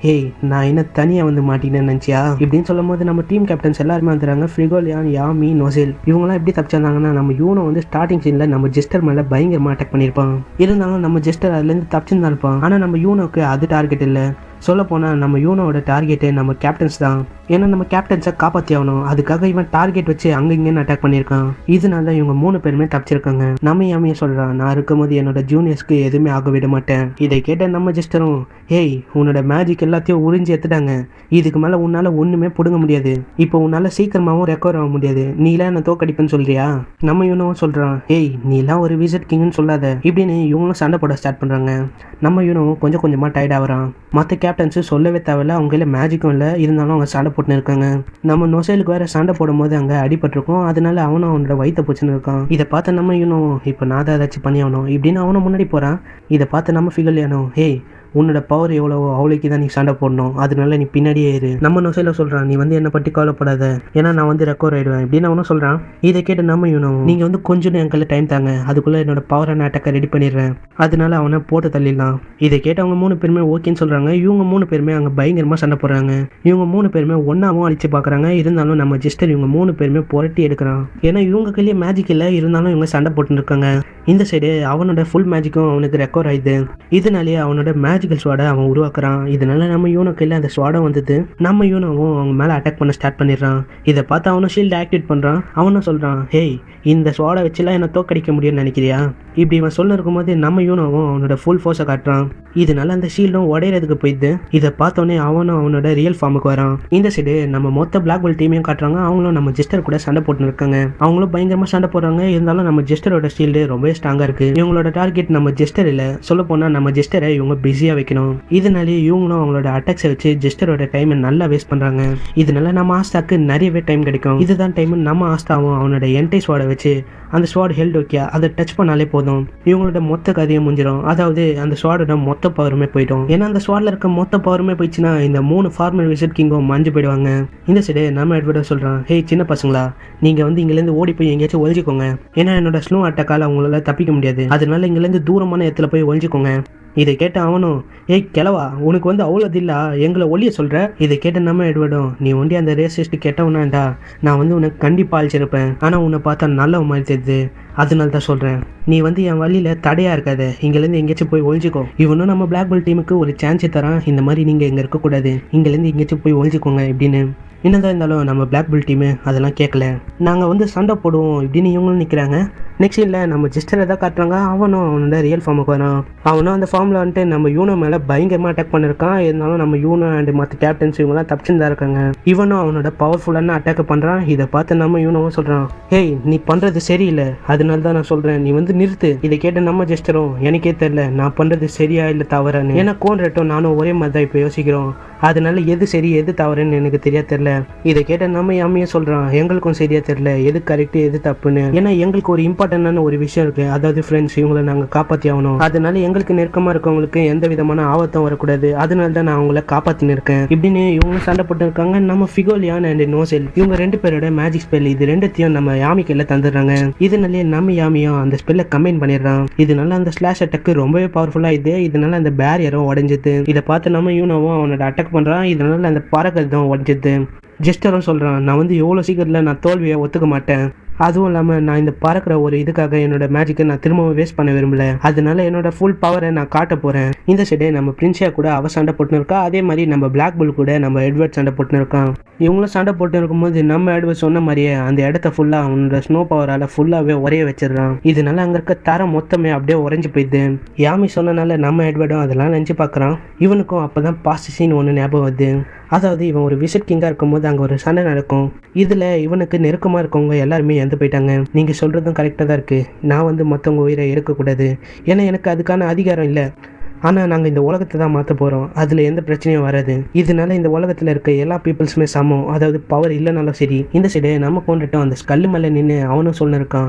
ஏய் நான் என்ன தனியாக வந்து மாட்டினேன்னு நினச்சியா இப்படின்னு சொல்லும் போது நம்ம டீம் கேப்டன்ஸ் எல்லாருமே வந்துடுறாங்க ஃப்ரிகோலியான் யாமி நோசேல் இவங்களாம் எப்படி தப்பிச்சிருந்தாங்கன்னா நம்ம யூனோ வந்து ஸ்டார்டிங் சீனில் நம்ம ஜெஸ்டர் மேலே பயங்கரமாக அட்டாக் பண்ணியிருப்பான் இருந்தாலும் நம்ம ஜெஸ்டர் அதுலேருந்து தப்பிச்சுன்னு இருப்பான் ஆனால் நம்ம யூனோக்கு அது டார்கெட் இல்லை சொல்ல போனால் நம்ம யூனோவோட டார்கெட்டு நம்ம கேப்டன்ஸ் தான் ஏன்னா நம்ம கேப்டன்ஸை காப்பாற்றி ஆகணும் அதுக்காக இவன் டார்கெட் வச்சு அங்கே இங்கேன்னு அட்டாக் பண்ணியிருக்கான் இதனால தான் இவங்க மூணு பேருமே தப்பிச்சிருக்காங்க நம்ம யாமையை சொல்கிறான் நான் இருக்கும்போது என்னோட ஜூனியர்ஸ்க்கு எதுவுமே ஆக விட மாட்டேன் இதை கேட்ட நம்ம ஜெஸ்டரும் ஏய் உன்னோட மேஜிக் எல்லாத்தையும் உறிஞ்சி எடுத்துட்டாங்க இதுக்கு மேலே உன்னால் ஒன்றுமே பிடுங்க முடியாது இப்போ உன்னால் சீக்கிரமாகவும் ரெக்கவர் ஆக முடியாது நீலாம் என்ன தோக்கடிப்பேன்னு சொல்றியா நம்ம யூனோவும் சொல்கிறான் ஏய் நீலாம் ஒரு விசிட் கிங்னு சொல்லாத இப்படின்னு இவங்களும் சண்டை போட ஸ்டார்ட் பண்ணுறாங்க நம்ம யூனோவும் கொஞ்சம் கொஞ்சமாக டயர்ட் ஆகிறான் மற்ற கேப்டன்ஸு சொல்லவே தேவையில்ல அவங்க கையில் மேஜிக்கும் இல்லை இருந்தாலும் அவங்க சண்டை போட்டுன்னு இருக்காங்க நம்ம நொசைலுக்கு வேற சண்டை போடும்போது அங்கே அடிபட்டிருக்கும் அதனால அவனும் அவனோட வயிற்ற போச்சுன்னு இருக்கான் இதை பார்த்து நம்ம இன்னும் இப்போ நான் தான் ஏதாச்சும் பண்ணி ஆகணும் இப்படின்னு அவனும் முன்னாடி போகிறான் இதை பார்த்து நம்ம ஃபிகர் ஏனோ ஏய் உன்னோட பவர் எவ்வளவோ அவ்வளோக்கு தான் நீ சண்டை போடணும் அதனால நீ பின்னாடியே இரு நம்ம நொசையில் சொல்கிறான் நீ வந்து என்னை பற்றி கவலைப்படாத ஏன்னா நான் வந்து ரெக்கவர் ஆயிடுவேன் இப்படின்னு அவனும் சொல்கிறான் இதை கேட்டு நம்ம யூனும் நீங்கள் வந்து கொஞ்சம் என் கையில் டைம் தாங்க அதுக்குள்ளே என்னோட பவரை நான் அட்டாக்கை ரெடி பண்ணிடுறேன் அதனால அவனை போட்டு தள்ளிடலாம் இதை கேட்டு அவங்க மூணு பேருமே ஓகேன்னு சொல்கிறாங்க இவங்க மூணு பேருமே அங்கே பயங்கரமாக சண்டை போடுறாங்க இவங்க மூணு பேருமே ஒன்றாவும் அடிச்சு பார்க்குறாங்க இருந்தாலும் நம்ம ஜஸ்டர் இவங்க மூணு பேருமே புரட்டி எடுக்கிறான் ஏன்னா இவங்க கையிலேயே மேஜிக் இல்லை இருந்தாலும் இவங்க சண்டை போட்டுன்னு இருக்காங்க இந்த சைடு அவனோட ஃபுல் மேஜிக்கும் அவனுக்கு ரெக்கவர் ஆயிடுது இதனாலேயே அவனோட மேஜிக்கல் ஸ்வாடை அவன் உருவாக்குறான் இதனால நம்ம யூனோ கையில் அந்த ஸ்வாடம் வந்தது நம்ம யூனோவும் அவங்க மேலே அட்டாக் பண்ண ஸ்டார்ட் பண்ணிடுறான் இதை பார்த்து அவனும் ஷீல்டு ஆக்டிவேட் பண்ணுறான் அவனும் சொல்கிறான் ஹேய் இந்த ஸ்வாடை வச்சுலாம் என்னை தோக்கடிக்க முடியும்னு நினைக்கிறியா இப்படி இவன் சொல்ல இருக்கும்போது நம்ம யூனோவும் அவனோட ஃபுல் ஃபோர்ஸை காட்டுறான் இதனால அந்த ஷீல்டும் உடையிறதுக்கு போயிடுது இதை பார்த்தோன்னே அவனும் அவனோட ரியல் ஃபார்முக்கு வரான் இந்த சைடு நம்ம மொத்த பிளாக் பால் டீமையும் காட்டுறாங்க அவங்களும் நம்ம ஜெஸ்டர் கூட சண்டை போட்டுன்னு இருக்காங்க அவங்களும் பயங்கரமாக சண்டை போடுறாங்க இருந்தாலும் நம்ம ஜெஸ்டரோட ஷீல்டு ரொம்பவே ஸ்ட்ராங்காக இருக்கு இவங்களோட டார்கெட் நம்ம ஜெஸ்டர் இல்லை சொல்ல போனால் நம்ம ஜெஸ்டரை இவங்க பிஸியாக வைக்கணும் இதனாலே இவங்களும் அவங்களோட அட்டாக்ஸை வச்சு ஜெஸ்டரோட டைமை நல்லா வேஸ்ட் பண்ணுறாங்க இதனால நம்ம ஆஸ்தாக்கு நிறையவே டைம் கிடைக்கும் இதுதான் டைம் நம்ம ஆஸ்தாவும் அவனோட என்டை ஸ்வாடை வச்சு அந்த ஸ்வாட் ஹெல்ட் ஓகே அதை டச் பண்ணாலே போதும் இவங்களோட மொத்த கதையும் முடிஞ்சிடும் அதாவது அந்த ஸ்வாடோட மொத்த பவருமே போயிடும் ஏன்னா அந்த ஸ்வாட்ல இருக்க மொத்த பவருமே போயிடுச்சுன்னா இந்த மூணு ஃபார்மல் விசிட் கிங்கும் மஞ்சு போயிடுவாங்க இந்த சைடு நம்ம எட்வர்ட சொல்கிறான் ஹேய் சின்ன பசங்களா நீங்கள் வந்து இங்கேருந்து ஓடி போய் எங்கேயாச்சும் ஒழிஞ்சிக்கோங்க ஏன்னா என்னோட ஸ்னோ அட்டாக்கால் அவங்களால தப்பிக்க முடியாது அதனால இங்கேருந்து தூரமான இடத்துல போய் ஒழிஞ்சிக்கோங்க இதை கேட்ட அவனும் ஏய் கிழவா உனக்கு வந்து அவ்வளோ தில்லா எங்களை ஒளிய சொல்கிற இதை கேட்ட நம்ம எட்வர்டும் நீ ஒண்டி அந்த ரேசிஸ்ட் கெட்டவனாண்டா நான் வந்து உனக்கு கண்டிப்பாக அழிச்சிருப்பேன் ஆனால் உன்னை பார்த்தா நல்ல மாதிரி தெரியுது அதனால தான் சொல்கிறேன் நீ வந்து என் வழியில் தடையாக இருக்காத இங்கேருந்து எங்கேயாச்சும் போய் ஒழிஞ்சிக்கோ இவனும் நம்ம பிளாக் பெல்ட் டீமுக்கு ஒரு சான்ஸை தரான் இந்த மாதிரி நீங்கள் இங்கே இருக்கக்கூடாது இங்கேருந்து எங்கேயாச்சும் போய் ஒழிஞ்சிக்கோங்க இப்படின்னு என்னதான் இருந்தாலும் நம்ம பிளாக் பெல்ட் டீமு அதெல்லாம் கேட்கல நாங்கள் வந்து சண்டை போடுவோம் இப்படின்னு இவங்களும் நிற்கிறாங்க நெக்ஸ்ட் இல்லை நம்ம ஜிஸ்டரை தான் காட்டுறாங்க அவனும் அவனோட ரியல் ஃபார்முக்கு வரான் அவனும் அந்த ஃபார்மில் வந்துட்டு நம்ம யூனோ மேலே பயங்கரமாக அட்டாக் பண்ணியிருக்கான் இருந்தாலும் நம்ம யூனோ அண்ட் மற்ற கேப்டன்ஸ் இவங்கலாம் தப்பிச்சுன்னு தான் இருக்காங்க இவனும் அவனோட பவர்ஃபுல்லான அட்டாக் பண்ணுறான் இதை பார்த்து நம்ம யூனோவும் சொல்கிறான் ஹேய் நீ பண்ணுறது சரியில்லை அதனால தான் நான் சொல்கிறேன் நீ வந்து நிறுத்து இதை கேட்ட நம்ம ஜெஸ்டரும் எனக்கே தெரில நான் பண்ணுறது சரியா இல்லை தவறான்னு ஏன்னா கோன் ரெட்டும் நானும் ஒரே மாதிரி தான் இப்போ யோசிக்கிறோம் அதனால எது சரி எது தவறுன்னு எனக்கு தெரியா தெரில இதை கேட்ட நம்ம அம்மையே சொல்கிறான் எங்களுக்கும் சரியா தெரில எது கரெக்டு எது தப்புன்னு ஏன்னா எங்களுக்கு ஒரு இம்பார்ட்டண்டான ஒரு விஷயம் இருக்கு அதாவது ஃப்ரெண்ட்ஸ் இவங்களை நாங்கள் காப்பாற்றி ஆகணும் அதனால எங்களுக்கு நெருக்கமாக இருக்கவங்களுக்கு எந்த விதமான ஆபத்தும் வரக்கூடாது அதனால தான் நான் அவங்கள காப்பாற்றின்னு இருக்கேன் இப்படின்னு இவங்க சண்டை போட்டு இருக்காங்க நம்ம ஃபிகோலியான் அண்ட் நோசெல் இவங்க ரெண்டு பேரோட மேஜிக் ஸ்பெல் இது ரெண்டுத்தையும் நம்ம யாமிக்கையில் தந்துடுறாங்க இதனாலே நம்ம யாமியும் அந்த ஸ்பெல்லை கம்பைன் பண்ணிடுறான் இதனால அந்த ஸ்லாஷ் அட்டாக் ரொம்பவே பவர்ஃபுல்லாக இது இதனால அந்த பேரியரும் உடஞ்சிது இதை பார்த்து நம்ம யூனோவும் அவனோட அட்டாக் பண்ணுறான் இதனால அந்த பறக்கிறது தான் உடஞ்சிது ஜெஸ்டரும் சொல்கிறான் நான் வந்து எவ்வளோ சீக்கிரத்தில் நான் தோல்வியை ஒத்துக்க மாட்டேன் அதுவும் இல்லாமல் நான் இந்த பறக்கிற ஒரு இதுக்காக என்னோட மேஜிக்கை நான் திரும்பவும் வேஸ்ட் பண்ண விரும்பல அதனால என்னோட ஃபுல் பவரை நான் காட்ட போகிறேன் இந்த சைடு நம்ம பிரின்சியா கூட அவ சண்டை போட்டுன்னு இருக்கா அதே மாதிரி நம்ம பிளாக் புல் கூட நம்ம எட்வர்ட் சண்டை போட்டுன்னு இருக்கான் இவங்களும் சண்டை போட்டு இருக்கும்போது நம்ம எட்வர்ட் சொன்ன மாதிரியே அந்த இடத்த ஃபுல்லாக அவனோட ஸ்னோ பவரால் ஃபுல்லாகவே உரைய வச்சிடுறான் இதனால அங்கே இருக்க தரம் மொத்தமே அப்படியே உறைஞ்சு போயிடுது யாமி சொன்னனால நம்ம எட்வர்டும் அதெல்லாம் நினச்சி பார்க்குறான் இவனுக்கும் அப்போ தான் பாஸ்ட் சீன் ஒன்று ஞாபகம் வருது அதாவது இவன் ஒரு விசிட் கிங்காக இருக்கும்போது அங்கே ஒரு சண்டை நடக்கும் இதில் இவனுக்கு நெருக்கமாக இருக்கவங்க எல்லாருமே இறந்து போயிட்டாங்க நீங்கள் சொல்கிறதும் கரெக்டாக தான் இருக்குது நான் வந்து மற்றவங்க உயிரை எடுக்கக்கூடாது ஏன்னா எனக்கு அதுக்கான அதிகாரம் இல்லை ஆனால் நாங்கள் இந்த உலகத்தை தான் மாற்ற போகிறோம் அதில் எந்த பிரச்சனையும் வராது இதனால இந்த உலகத்தில் இருக்க எல்லா பீப்புள்ஸுமே சமம் அதாவது பவர் இல்லைனாலும் சரி இந்த சைடு நம்ம கொண்டுட்டோம் அந்த ஸ்கல்லு மேலே நின்று அவனும் சொல்லிருக்கான்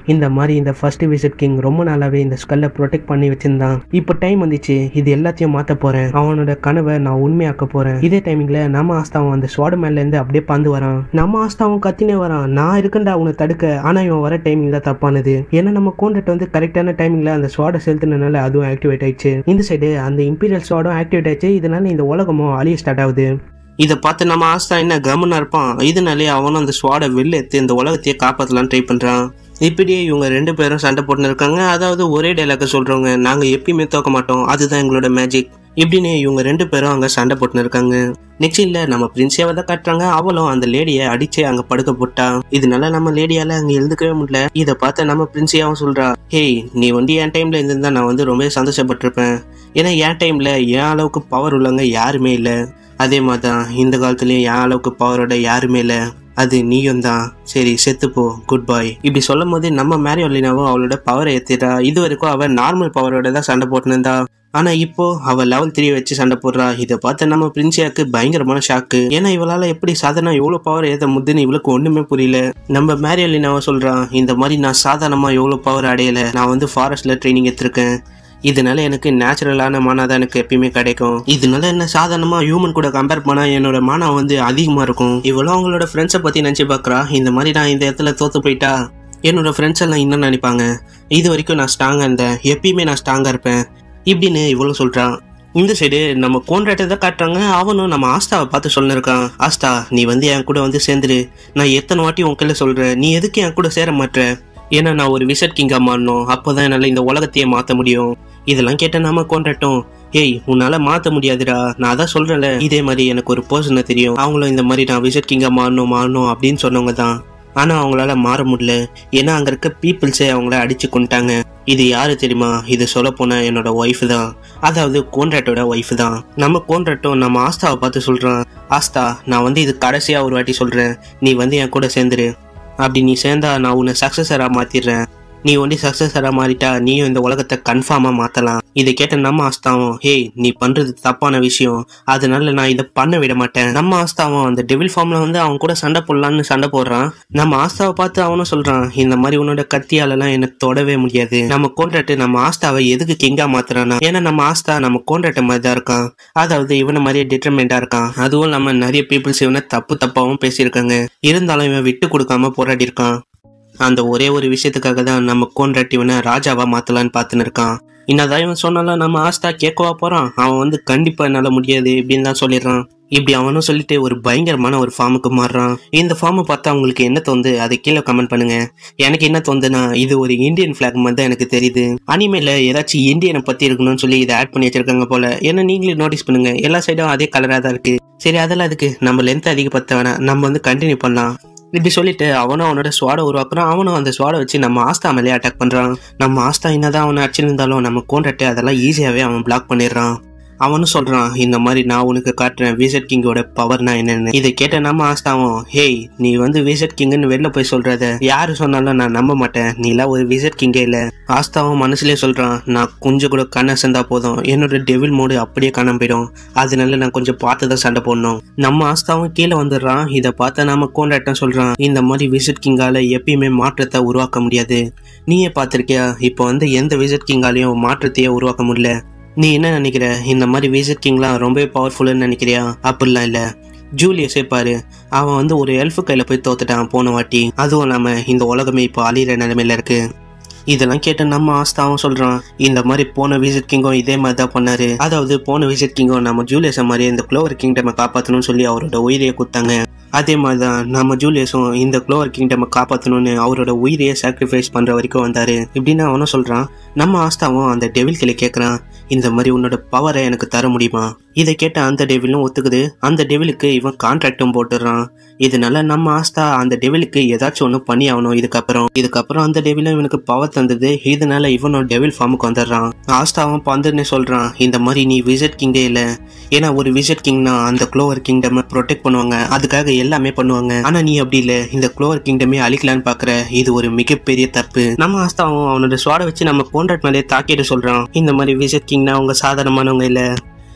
இந்த மாதிரி இந்த ஃபர்ஸ்ட் விசிட் கிங் ரொம்ப நாளாவே இந்த ஸ்கல்லை ப்ரொடெக்ட் பண்ணி வச்சிருந்தான் இப்போ டைம் வந்துச்சு இது எல்லாத்தையும் மாத்த போறேன் அவனோட கனவை நான் உண்மையாக்க போறேன் இதே டைமிங்ல நம்ம ஆஸ்தாவும் அந்த ஸ்வாட மேல இருந்து அப்படியே பாந்து வரான் நம்ம ஆஸ்தாவும் கத்தினே வரான் நான் இருக்கேன்டா அவனை தடுக்க ஆனா இவன் வர டைமிங் தான் தப்பானது ஏன்னா நம்ம கோண்டட் வந்து கரெக்டான டைமிங்ல அந்த ஸ்வாட செலுத்தினால அதுவும் ஆக்டிவேட் ஆயிடுச்சு இந்த சைடு அந்த இம்பீரியல் ஸ்வாடும் ஆக்டிவேட் ஆயிடுச்சு இதனால இந்த உலகமும் அழிய ஸ்டார்ட் ஆகுது இதை பார்த்து நம்ம ஆஸ்தா என்ன கவனம் இருப்பான் இதனாலே அவனும் அந்த ஸ்வாடை வெளில எடுத்து இந்த உலகத்தையே காப்பாற்றலாம் ட்ரை பண்ணுறான் இப்படியே இவங்க ரெண்டு பேரும் சண்டை போட்டுன்னு இருக்காங்க அதாவது ஒரே டைலாக சொல்கிறவங்க நாங்கள் எப்பயுமே தோக்க மாட்டோம் அதுதான் எங்களோட மேஜிக் இப்படின்னு இவங்க ரெண்டு பேரும் அங்கே சண்டை போட்டுன்னு இருக்காங்க நெக்ஸ்ட் இல்லை நம்ம பிரின்ஸியாவை தான் காட்டுறாங்க அவளும் அந்த லேடியை அடிச்சு அங்கே படுக்க போட்டா இதனால நம்ம லேடியால அங்கே எழுந்துக்கவே முடியல இதை பார்த்து நம்ம பிரின்ஸியாவும் சொல்றா ஹேய் நீ வந்து என் டைம்ல இருந்திருந்தா நான் வந்து ரொம்ப சந்தோஷப்பட்டிருப்பேன் ஏன்னா என் டைம்ல என் அளவுக்கு பவர் உள்ளவங்க யாருமே இல்லை அதே மாதிரி தான் இந்த காலத்துலயும் என் அளவுக்கு பவரோட யாருமே இல்லை அது நீயும் தான் சரி செத்துப்போ குட் பாய் இப்படி சொல்லும் போது நம்ம மேரியோலினாவும் அவளோட பவரை ஏத்திட்டா இது வரைக்கும் அவள் நார்மல் பவரோட தான் சண்டை போட்டுருந்தா ஆனா இப்போ அவ லெவல் த்ரீ வச்சு சண்டை போடுறா இதை பார்த்து நம்ம பிரின்சியாக்கு பயங்கரமான ஷாக்கு ஏன்னா இவளால எப்படி சாதாரண எவ்வளவு பவர் ஏத்த முதுன்னு இவளுக்கு ஒண்ணுமே புரியல நம்ம மேரியோலினாவை சொல்றான் இந்த மாதிரி நான் சாதாரணமா எவ்வளவு பவர் அடையல நான் வந்து ஃபாரஸ்ட்ல ட்ரைனிங் எடுத்திருக்கேன் இதனால எனக்கு நேச்சுரலான மானா தான் எனக்கு எப்பயுமே கிடைக்கும் இதனால என்ன சாதாரணமா ஹியூமன் கூட கம்பேர் பண்ணா என்னோட மானா வந்து அதிகமா இருக்கும் இவ்வளோ அவங்களோட ஃப்ரெண்ட்ஸை பத்தி நினைச்சு பார்க்கறா இந்த மாதிரி நான் இந்த இடத்துல தோத்து போயிட்டா என்னோட ஃப்ரெண்ட்ஸ் எல்லாம் இன்னும் நினைப்பாங்க இது வரைக்கும் நான் ஸ்ட்ராங்கா இருந்தேன் எப்பயுமே நான் ஸ்ட்ராங்கா இருப்பேன் இப்படின்னு இவ்வளோ சொல்றான் இந்த சைடு நம்ம கோன்ராட்டை தான் காட்டுறாங்க அவனும் நம்ம ஆஸ்தாவை பார்த்து சொல்லிருக்கான் ஆஸ்தா நீ வந்து என் கூட வந்து சேர்ந்துரு நான் எத்தனை வாட்டி உன் கையில சொல்றேன் நீ எதுக்கு என் கூட சேர மாட்ற ஏன்னா நான் ஒரு விசட் கிங்கா மாறணும் அப்போதான் என்னால் இந்த உலகத்தையே மாற்ற முடியும் இதெல்லாம் கேட்ட நாம கொண்டாட்டோம் ஏய் உன்னால மாத்த முடியாதுடா நான் அதான் சொல்றேன்ல இதே மாதிரி எனக்கு ஒரு பர்சனை தெரியும் அவங்களும் இந்த மாதிரி நான் விசிட் கிங்கா மாறணும் மாறணும் அப்படின்னு சொன்னவங்க தான் ஆனா அவங்களால மாற முடியல ஏன்னா அங்க இருக்க பீப்புள்ஸே அவங்கள அடிச்சு கொண்டாங்க இது யாரு தெரியுமா இது சொல்ல போனா என்னோட ஒய்ஃப் தான் அதாவது கோன்ராட்டோட ஒய்ஃப் தான் நம்ம கோன்ராட்டும் நம்ம ஆஸ்தாவை பார்த்து சொல்றான் ஆஸ்தா நான் வந்து இது கடைசியா ஒரு வாட்டி சொல்றேன் நீ வந்து என் கூட சேர்ந்துரு அப்படி நீ சேர்ந்தா நான் உன்னை சக்சஸரா மாத்திடுறேன் நீ ஒண்டி சக்சஸரா மாறிட்டா நீயும் இந்த உலகத்தை கன்ஃபார்மா மாத்தலாம் இதை கேட்ட நம்ம ஆஸ்தாவும் ஹேய் நீ பண்றது தப்பான விஷயம் அதனால நான் இதை பண்ண விட மாட்டேன் நம்ம ஆஸ்தாவும் அந்த டெவில் ஃபார்ம்ல வந்து அவன் கூட சண்டை போடலான்னு சண்டை போடுறான் நம்ம ஆஸ்தாவை பார்த்து அவனும் சொல்றான் இந்த மாதிரி உன்னோட கத்தியாலலாம் என்ன தொடவே முடியாது நம்ம கோன்றாட்டு நம்ம ஆஸ்தாவை எதுக்கு கிங்கா மாத்துறானா ஏன்னா நம்ம ஆஸ்தா நம்ம கோன்றாட்ட மாதிரி தான் இருக்கான் அதாவது இவனை மாதிரியே டிட்டர்மெண்டா இருக்கான் அதுவும் இல்லாம நிறைய பீப்புள்ஸ் இவனை தப்பு தப்பாவும் பேசியிருக்காங்க இருந்தாலும் இவன் விட்டு கொடுக்காம போராடி இருக்கான் அந்த ஒரே ஒரு விஷயத்துக்காக தான் நம்ம கோன்ராட்டி இவனை ராஜாவா மாத்தலான்னு பார்த்துன்னு இருக்கான் என்னதான் இவன் சொன்னாலும் நம்ம ஆஸ்தா கேட்கவா போறான் அவன் வந்து கண்டிப்பா என்னால முடியாது இப்படின்னு தான் சொல்லிடுறான் இப்படி அவனும் சொல்லிட்டு ஒரு பயங்கரமான ஒரு ஃபார்முக்கு மாறுறான் இந்த ஃபார்மை பார்த்தா உங்களுக்கு என்ன தோந்து அதை கீழே கமெண்ட் பண்ணுங்க எனக்கு என்ன தோந்துனா இது ஒரு இந்தியன் ஃபிளாக் மாதிரி தான் எனக்கு தெரியுது அனிமேல ஏதாச்சும் இந்தியனை பத்தி இருக்கணும்னு சொல்லி இதை ஆட் பண்ணி வச்சிருக்காங்க போல ஏன்னா நீங்களே நோட்டீஸ் பண்ணுங்க எல்லா சைடும் அதே கலரா தான் இருக்கு சரி அதெல்லாம் அதுக்கு நம்ம லென்த் அதிகப்படுத்த வேணாம் நம்ம வந்து கண்டினியூ பண்ணலாம் இப்படி சொல்லிட்டு அவனும் அவனோட ஸ்வாடை உருவாக்குறான் அவனும் அந்த ஸ்வாடை வச்சு நம்ம ஆஸ்தா மேலே அட்டாக் பண்றான் நம்ம ஆஸ்தா என்னதான் அவனை அடிச்சிருந்தாலும் நம்ம கோண்டட்டு அதெல்லாம் ஈஸியாவே அவன் பிளாக் பண்ணிடுறான் அவனும் சொல்றான் இந்த மாதிரி நான் உனக்கு காட்டுறேன் விசட் கிங்கோட பவர்னா என்னன்னு இதை கேட்ட நம்ம ஆஸ்தாவும் ஹேய் நீ வந்து விசட் கிங்னு வெளில போய் சொல்றத யாரு சொன்னாலும் நான் நம்ப மாட்டேன் நீலாம் ஒரு விசட் கிங்கே இல்ல ஆஸ்தாவும் மனசுலயே சொல்றான் நான் கொஞ்சம் கூட கண்ணை சேர்ந்தா போதும் என்னோட டெவில் மோடு அப்படியே காணாம போயிடும் அதனால நான் கொஞ்சம் பார்த்து தான் சண்டை போடணும் நம்ம ஆஸ்தாவும் கீழே வந்துடுறான் இதை பார்த்த நாம கோண்டாட்டம் சொல்றான் இந்த மாதிரி விசிட் கிங்கால எப்பயுமே மாற்றத்தை உருவாக்க முடியாது நீயே பார்த்திருக்கியா இப்போ வந்து எந்த விசிட் கிங்காலையும் மாற்றத்தையே உருவாக்க முடியல நீ என்ன நினைக்கிற இந்த மாதிரி விசிட் கிங்லாம் ரொம்ப பவர்ஃபுல்லுன்னு நினைக்கிறியா அப்படிலாம் இல்லை ஜூலியஸே பாரு அவன் வந்து ஒரு எல்ஃபு கையில் போய் தோத்துட்டான் போன வாட்டி அதுவும் இல்லாமல் இந்த உலகமே இப்போ அழியிற நிலைமையில இருக்கு இதெல்லாம் கேட்டு நம்ம ஆஸ்தாவும் சொல்றான் இந்த மாதிரி போன விசிட் கிங்கும் இதே மாதிரி தான் பண்ணாரு அதாவது போன விசிட் கிங்கும் நம்ம ஜூலியஸை மாதிரி இந்த குளோவர் கிங்டமை காப்பாற்றணும்னு சொல்லி அவரோட உயிரையே கொடுத்தாங்க அதே மாதிரி தான் நம்ம ஜூலியஸும் இந்த குளோவர் கிங்டமை காப்பாற்றணும்னு அவரோட உயிரையே சாக்ரிஃபைஸ் பண்ற வரைக்கும் வந்தாரு இப்படின்னு அவனும் சொல்றான் நம்ம ஆஸ்தாவும் அந்த டெவில் கிளை கேட்கறான் இந்த மாதிரி உன்னோட பவரை எனக்கு தர முடியுமா இதை கேட்ட அந்த டெவிலும் ஒத்துக்குது அந்த டெவிலுக்கு இவன் கான்ட்ராக்டும் போட்டுடுறான் இதனால நம்ம ஆஸ்தா அந்த டெவிலுக்கு ஏதாச்சும் ஒன்று பண்ணி ஆகணும் இதுக்கப்புறம் இதுக்கப்புறம் அந்த டெவிலும் இவனுக்கு பவர் தந்தது இதனால இவனும் டெவில் ஃபார்முக்கு வந்துடுறான் ஆஸ்தாவும் பந்துன்னு சொல்றான் இந்த மாதிரி நீ விசிட் கிங்கே இல்ல ஏன்னா ஒரு விசிட் கிங்னா அந்த குளோவர் கிங்டம் ப்ரொடெக்ட் பண்ணுவாங்க அதுக்காக எல்லாமே பண்ணுவாங்க ஆனா நீ அப்படி இல்ல இந்த குளோவர் கிங்டமே அழிக்கலான்னு பாக்குற இது ஒரு மிகப்பெரிய தப்பு நம்ம ஆஸ்தாவும் அவனோட சுவாட வச்சு நம்ம கோன்ட்ராக்ட் மேலே தாக்கிட்டு சொல்றான் இந்த மாதிரி விசிட் கிங்னா அவங்க சாதாரணமானவங்க இல்ல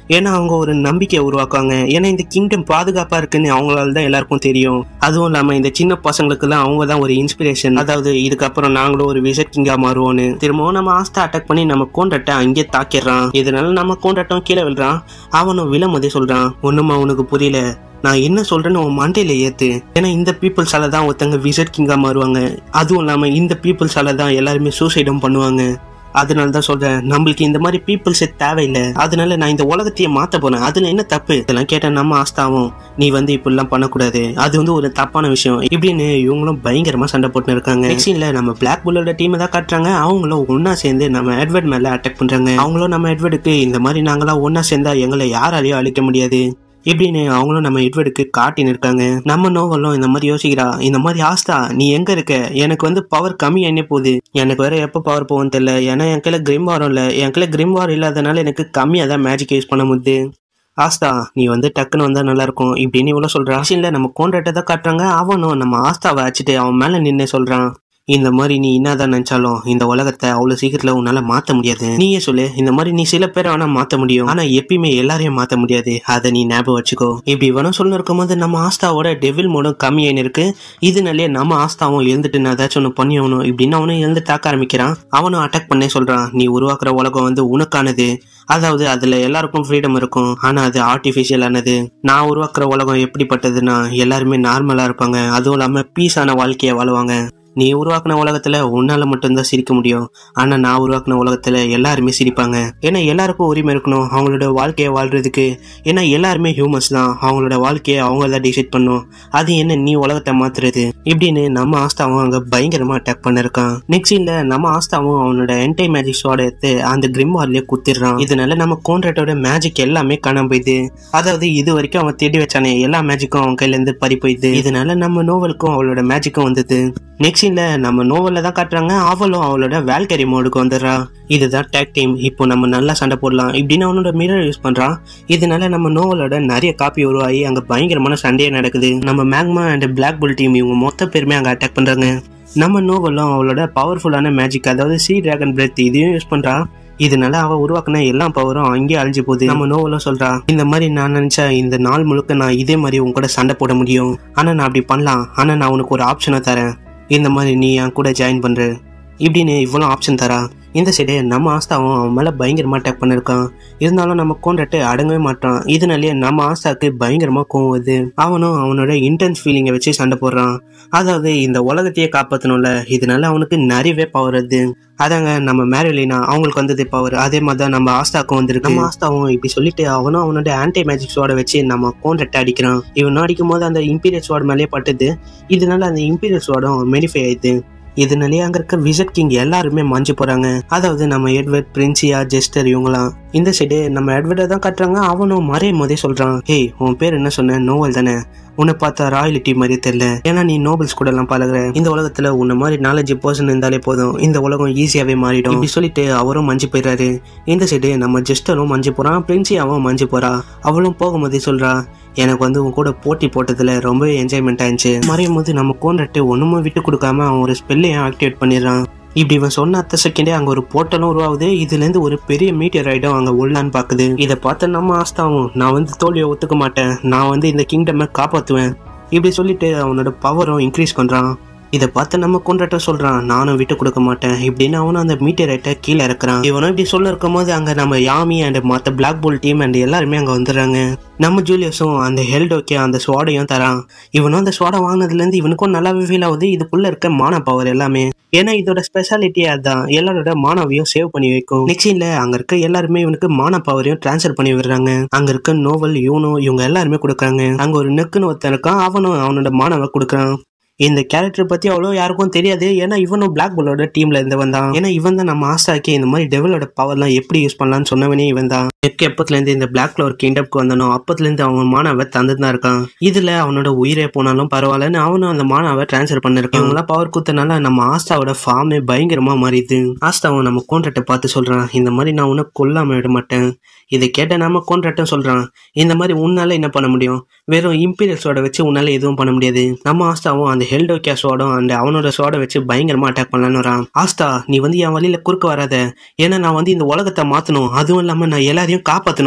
ஏன்னா அவங்க ஒரு நம்பிக்கையை உருவாக்குவாங்க ஏன்னா இந்த கிங்டம் பாதுகாப்பா இருக்குன்னு அவங்களால தான் எல்லாருக்கும் தெரியும் அதுவும் இல்லாம இந்த சின்ன பசங்களுக்குலாம் அவங்க தான் ஒரு இன்ஸ்பிரேஷன் அதாவது இதுக்கப்புறம் நாங்களும் ஒரு விசட் கிங்கா மாறுவோன்னு திரும்பவும் நம்ம ஆஸ்தா அட்டாக் பண்ணி நம்ம கோண்டட்டை அங்கே தாக்கிடுறான் இதனால நம்ம கோண்டட்டம் கீழே விழுறான் அவனும் விழும்போதே சொல்றான் ஒண்ணுமா உனக்கு புரியல நான் என்ன சொல்றேன்னு உன் மண்டையில ஏத்து ஏன்னா இந்த பீப்புள்ஸால தான் ஒருத்தங்க விசட் கிங்கா மாறுவாங்க அதுவும் இல்லாம இந்த பீப்புள்ஸால தான் எல்லாருமே சூசைடும் பண்ணுவாங்க அதனால தான் சொல்றேன் நம்மளுக்கு இந்த மாதிரி பீப்புள்ஸ் தேவையில்லை அதனால நான் இந்த உலகத்தையே மாத்த போறேன் அதுல என்ன தப்பு இதெல்லாம் கேட்ட நம்ம ஆஸ்தாவும் நீ வந்து இப்படிலாம் பண்ணக்கூடாது அது வந்து ஒரு தப்பான விஷயம் இப்படின்னு இவங்களும் பயங்கரமா சண்டை போட்டு இருக்காங்க நெக்ஸ்ட்ல நம்ம பிளாக் புல்லோட டீம் தான் காட்டுறாங்க அவங்களும் ஒன்னா சேர்ந்து நம்ம எட்வர்ட் மேல அட்டாக் பண்றாங்க அவங்களும் நம்ம எட்வர்டுக்கு இந்த மாதிரி நாங்களாம் ஒன்னா சேர்ந்தா எங்களை யாராலையும் அழிக்க முடியாது இப்படின்னு அவங்களும் நம்ம எட்வர்டுக்கு காட்டின்னு இருக்காங்க நம்ம நோவலும் இந்த மாதிரி யோசிக்கிறா இந்த மாதிரி ஆஸ்தா நீ எங்க இருக்க எனக்கு வந்து பவர் கம்மி என்ன போகுது எனக்கு வேற எப்போ பவர் போகும் தெரியல ஏன்னா என் கையில கிரிம் வாரம் இல்லை என் கையில கிரிம் வாரம் இல்லாதனால எனக்கு கம்மியாக தான் மேஜிக் யூஸ் பண்ண முடியுது ஆஸ்தா நீ வந்து டக்குன்னு வந்தா நல்லா இருக்கும் இப்படின்னு இவ்வளோ சொல்றான் இல்ல நம்ம கோண்ட்ராக்டை தான் காட்டுறாங்க அவனும் நம்ம ஆஸ்தாவை வச்சுட்டு அவன் மேல நின்று சொல்றான் இந்த மாதிரி நீ என்னதான் நினைச்சாலும் இந்த உலகத்தை அவ்வளவு சீக்கிரத்துல உன்னால மாத்த முடியாது நீயே சொல்லு இந்த மாதிரி நீ சில பேரை வேணா மாத்த முடியும் ஆனா எப்பயுமே எல்லாரையும் மாத்த முடியாது அதை நீ ஞாபகம் வச்சுக்கோ இப்படி இவனும் சொல்ல இருக்கும்போது நம்ம ஆஸ்தாவோட டெவில் மூடும் கம்மியாயின்னு இருக்கு இதனாலே நம்ம ஆஸ்தாவும் எழுந்துட்டு நான் ஏதாச்சும் ஒன்று பண்ணி ஆகணும் இப்படின்னு அவனும் எழுந்து தாக்க ஆரம்பிக்கிறான் அவனும் அட்டாக் பண்ணே சொல்றான் நீ உருவாக்குற உலகம் வந்து உனக்கானது அதாவது அதுல எல்லாருக்கும் ஃப்ரீடம் இருக்கும் ஆனா அது ஆர்டிஃபிஷியலானது நான் உருவாக்குற உலகம் எப்படிப்பட்டதுன்னா எல்லாருமே நார்மலா இருப்பாங்க அதுவும் இல்லாம பீஸான வாழ்க்கையை வாழுவாங்க நீ உருவாக்குன உலகத்துல உன்னால மட்டும்தான் சிரிக்க முடியும் ஆனா நான் உருவாக்குன உலகத்துல எல்லாருமே சிரிப்பாங்க ஏன்னா எல்லாருக்கும் உரிமை இருக்கணும் அவங்களோட வாழ்க்கையை வாழ்றதுக்கு ஏன்னா எல்லாருமே ஹியூமன்ஸ் தான் அவங்களோட வாழ்க்கையை அவங்க தான் டிசைட் பண்ணும் அது என்ன நீ உலகத்தை மாத்துறது இப்படின்னு நம்ம ஆஸ்தாவும் அங்க பயங்கரமா அட்டாக் பண்ணிருக்கான் நெக்ஸ்ட் சீன்ல நம்ம ஆஸ்தாவும் அவனோட என்டை மேஜிக் ஷோட எடுத்து அந்த கிரிம் வார்லயே குத்திடுறான் இதனால நம்ம கோன்ட்ராக்டோட மேஜிக் எல்லாமே காணாம போயிடுது அதாவது இது வரைக்கும் அவன் தேடி வச்சானே எல்லா மேஜிக்கும் அவன் கையில இருந்து பறி போயிடுது இதனால நம்ம நோவலுக்கும் அவளோட மேஜிக்கும் வந்தது நெக்ஸ்ட் சீன்ல நம்ம நோவல்ல தான் காட்டுறாங்க அவளும் அவளோட வேல்கரி மோடுக்கு வந்துடுறா இதுதான் டேக் டீம் இப்போ நம்ம நல்லா சண்டை போடலாம் இப்படின்னு அவனோட மிரர் யூஸ் பண்றான் இதனால நம்ம நோவலோட நிறைய காப்பி உருவாகி அங்க பயங்கரமான சண்டையே நடக்குது நம்ம magma and black bull team இவங்க மொத்த பேருமே அங்க அட்டாக் பண்றாங்க நம்ம நோவலும் அவளோட பவர்ஃபுல்லான மேஜிக் அதாவது சி டிராகன் பிரெத் இதையும் யூஸ் பண்றா இதனால அவ உருவாக்குன எல்லா பவரும் அங்கேயே அழிஞ்சு போகுது நம்ம நோவலும் சொல்றா இந்த மாதிரி நான் நினைச்சா இந்த நாள் முழுக்க நான் இதே மாதிரி உன் கூட சண்டை போட முடியும் ஆனா நான் அப்படி பண்ணலாம் ஆனா நான் உனக்கு ஒரு ஆப்ஷனை தரேன் இந்த மாதிரி நீ என் கூட ஜாயின் பண்ற இப்படின்னு இவ்வளோ ஆப்ஷன் தரா இந்த சைடு நம்ம ஆஸ்தாவும் அவன் மேலே பயங்கரமாக அட்டாக் பண்ணிருக்கான் இருந்தாலும் நம்ம கோண்டட்டு அடங்கவே மாட்டான் இதனாலேயே நம்ம ஆஸ்தாக்கு பயங்கரமாக கோவம் வருது அவனும் அவனோட இன்டென்ஸ் ஃபீலிங்கை வச்சு சண்டை போடுறான் அதாவது இந்த உலகத்தையே காப்பாற்றணும்ல இதனால அவனுக்கு நிறையவே பவர் வருது அதாங்க நம்ம மேரிலினா அவங்களுக்கு வந்தது பவர் அதே மாதிரி தான் நம்ம ஆஸ்தாக்கும் வந்திருக்கு நம்ம ஆஸ்தாவும் இப்படி சொல்லிட்டு அவனும் அவனோட ஆன்டி மேஜிக் ஸ்வாட வச்சு நம்ம கோண்டட்டை அடிக்கிறான் இவன் அடிக்கும் போது அந்த இம்பீரியல் ஸ்வாட் மேலேயே பட்டுது இதனால அந்த இம்பீரியல் ஸ்வாடும் மெடிஃபை ஆயிடுது இதனாலே அங்க இருக்க விசிட் கிங் எல்லாருமே மஞ்சு போறாங்க அதாவது நம்ம எட்வர்ட் பிரின்சியா ஜெஸ்டர் இவங்களாம் இந்த சைடு நம்ம எட்வர்டை தான் காட்டுறாங்க அவனும் மறையும் போதே சொல்றான் ஹேய் உன் பேர் என்ன சொன்ன நோவல் தானே உன்னை பார்த்தா ராயலிட்டி மாதிரி தெரியல ஏன்னா நீ நோபல்ஸ் கூட எல்லாம் பழகுற இந்த உலகத்துல உன்ன மாதிரி நாலஞ்சு பர்சன் இருந்தாலே போதும் இந்த உலகம் ஈஸியாவே மாறிடும் இப்படி சொல்லிட்டு அவரும் மஞ்சு போயிடுறாரு இந்த சைடு நம்ம ஜெஸ்டரும் மஞ்சு போறான் பிரின்சியாவும் மஞ்சு போறா அவளும் போகும்போதே சொல்றா எனக்கு வந்து உன் கூட போட்டி போட்டதுல ரொம்பவே என்ஜாய்மெண்ட் ஆயிருச்சு மறையும் போது நம்ம கோன்றட்டு ஒண்ணுமே விட்டு கொடுக்காம அவன் ஒரு ஸ்பெல்லையும் ஆக்டிவேட் பண்ணிடுறான் இப்படி இவன் சொன்ன அத்த செகண்டே அங்க ஒரு போர்ட்டலும் உருவாகுது இதுல இருந்து ஒரு பெரிய மீட்டியர் ஐடம் அங்க உள்ளான்னு பாக்குது இதை பார்த்த நம்ம ஆஸ்தாவும் நான் வந்து தோல்வியை ஒத்துக்க மாட்டேன் நான் வந்து இந்த கிங்டமை காப்பாத்துவேன் இப்படி சொல்லிட்டு அவனோட பவரும் இன்க்ரீஸ் பண்றான் இதை பார்த்து நம்ம கொண்டாட்ட சொல்றான் நானும் விட்டு கொடுக்க மாட்டேன் இப்படின்னு அவனும் அந்த மீட்டரைட்டை கீழே இறக்குறான் இவனும் இப்படி சொல்ல இருக்கும் போது அங்க நம்ம யாமி அண்ட் மற்ற பிளாக் போல் டீம் அண்ட் எல்லாருமே அங்க வந்துடுறாங்க நம்ம ஜூலியஸும் அந்த ஹெல்டோக்கே அந்த ஸ்வாடையும் தரான் இவனும் அந்த ஸ்வாடை வாங்கினதுல இருந்து இவனுக்கும் நல்லாவே ஃபீல் ஆகுது இதுக்குள்ள இருக்க மான பவர் எல்லாமே ஏன்னா இதோட ஸ்பெஷாலிட்டி அதான் எல்லாரோட மானவையும் சேவ் பண்ணி வைக்கும் நெக்ஸ்ட்ல அங்க இருக்க எல்லாருமே இவனுக்கு மான பவரையும் டிரான்ஸ்ஃபர் பண்ணி விடுறாங்க அங்க இருக்க நோவல் யூனோ இவங்க எல்லாருமே கொடுக்குறாங்க அங்க ஒரு நெக்குன்னு ஒருத்தன் இருக்கான் அவனும் அவனோட மானவை கொடுக்குறான் இந்த கேரக்டர் பத்தி அவ்வளோ யாருக்கும் தெரியாது ஏன்னா இவனும் பிளாக் புல்லோட டீம்ல இருந்தவன் தான் ஏன்னா இவன் தான் நம்ம ஆஸ்தாக்கே இந்த மாதிரி டெவலோட பவர்லாம் எப்படி யூஸ் பண்ணலாம்னு சொன்னவனே இவன் தான் எக்கு எப்பத்துல இருந்து இந்த பிளாக் ஃபிளவர் கிண்டப்க்கு வந்தானோ அப்பத்துல இருந்து அவன் மானாவை தந்துட்டு தான் இருக்கான் இதுல அவனோட உயிரே போனாலும் பரவாயில்லன்னு அவனும் அந்த மானாவை டிரான்ஸ்ஃபர் பண்ணிருக்கான் இவங்களாம் பவர் குத்தனால நம்ம ஆஸ்தாவோட ஃபார்மே பயங்கரமா மாறிது ஆஸ்தாவும் நம்ம கோண்டட்டை பார்த்து சொல்றான் இந்த மாதிரி நான் உன்னை கொல்லாம விட மாட்டேன் இதை கேட்ட நாம கோண்டட்டும் சொல்றான் இந்த மாதிரி உன்னால என்ன பண்ண முடியும் வெறும் இம்பீரியல் சோட வச்சு உன்னால எதுவும் பண்ண முடியாது நம்ம ஆஸ்தாவும் அந்த ஹெல்டோக்கியா சோடும் அந்த அவனோட சோட வச்சு பயங்கரமா அட்டாக் பண்ணலான்னு வரான் ஆஸ்தா நீ வந்து என் வழியில குறுக்க வராத ஏன்னா நான் வந்து இந்த உலகத்தை மாத்தணும் அதுவும் இல்லாம நான் எல்லாரையும் காப்பாத்தணும்